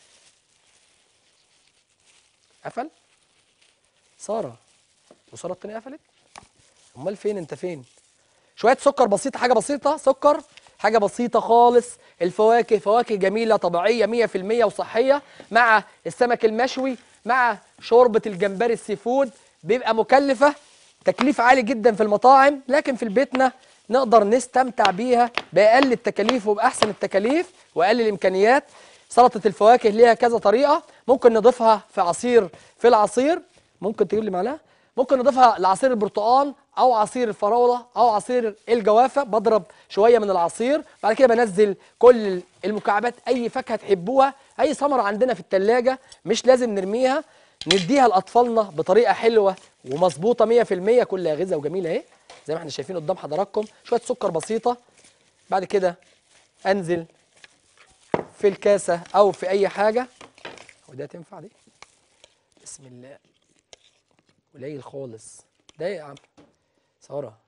قفل ساره وساره التانية قفلت امال فين انت فين شويه سكر بسيطه حاجه بسيطه سكر حاجه بسيطه خالص الفواكه فواكه جميله طبيعيه 100% وصحيه مع السمك المشوي مع شوربه الجمبري السي فود بيبقى مكلفه تكليف عالي جدا في المطاعم لكن في بيتنا نقدر نستمتع بيها باقل التكاليف وباحسن التكاليف واقل الامكانيات سلطه الفواكه ليها كذا طريقه ممكن نضيفها في عصير في العصير ممكن تجيب لي معلقه ممكن نضيفها لعصير البرتقال او عصير الفراوله او عصير الجوافه بضرب شويه من العصير بعد كده بنزل كل المكعبات اي فاكهه تحبوها اي ثمره عندنا في الثلاجه مش لازم نرميها نديها لاطفالنا بطريقه حلوه ومظبوطه 100% كلها غذاء وجميله اهي زي ما احنا شايفين قدام حضراتكم شويه سكر بسيطه بعد كده انزل في الكاسه او في اي حاجه وده تنفع دي بسم الله قليل خالص ده إيه يا عم ساره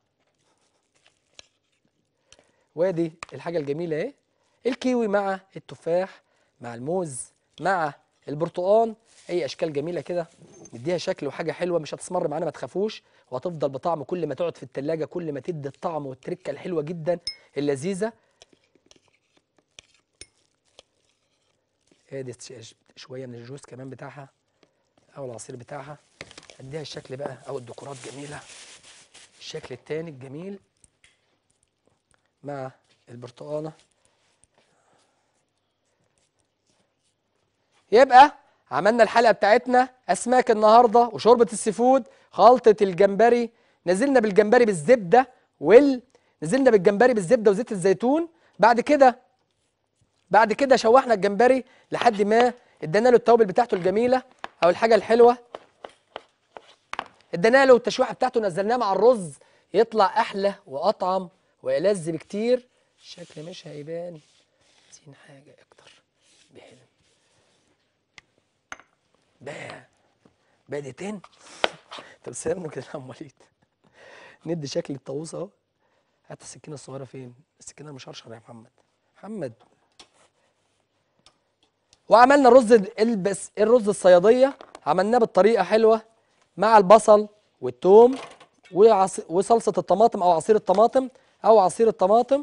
وادي الحاجه الجميله اهي الكيوي مع التفاح مع الموز مع البرتقال اي اشكال جميله كده نديها شكل وحاجه حلوه مش هتسمر معانا ما تخافوش وهتفضل بطعم كل ما تقعد في التلاجة كل ما تدي الطعم والتركه الحلوه جدا اللذيذه ادي ش- شويه من الجوز كمان بتاعها او العصير بتاعها اديها الشكل بقى او الديكورات جميله الشكل التاني الجميل مع البرتقانه يبقى عملنا الحلقه بتاعتنا اسماك النهارده وشوربه السيفود خلطه الجمبري نزلنا بالجمبري بالزبده وال نزلنا بالجمبري بالزبده وزيت الزيتون بعد كده بعد كده شوحنا الجمبري لحد ما ادينا له التوابل بتاعته الجميله او الحاجه الحلوه ادينا له التشويحه بتاعته نزلناه مع الرز يطلع احلى واطعم والذ بكتير الشكل مش هيبان عايزين حاجه اكتر بحلم بقى بادتين طب سيبنا كده يا وليد ندي شكل الطاووس اهو هات السكينه الصغيره فين السكينه المشرشره يا محمد محمد وعملنا الرز البس الرز الصياديه عملناه بالطريقه حلوه مع البصل والثوم وعص... وصلصه الطماطم او عصير الطماطم او عصير الطماطم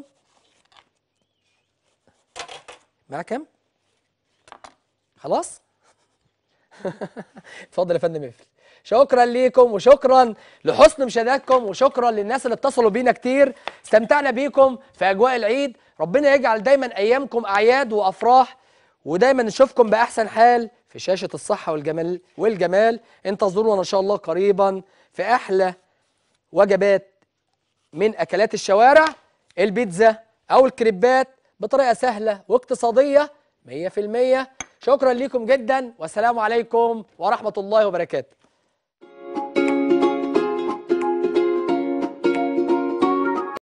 مع كام خلاص اتفضل يا فندم اقفل شكرا ليكم وشكرا لحسن مشاهداتكم وشكرا للناس اللي اتصلوا بينا كتير استمتعنا بيكم في اجواء العيد ربنا يجعل دايما ايامكم اعياد وافراح ودايما نشوفكم باحسن حال في شاشه الصحه والجمال والجمال انتظرونا ان شاء الله قريبا في احلى وجبات من اكلات الشوارع البيتزا او الكريبات بطريقه سهله واقتصاديه 100% شكرا لكم جدا والسلام عليكم ورحمه الله وبركاته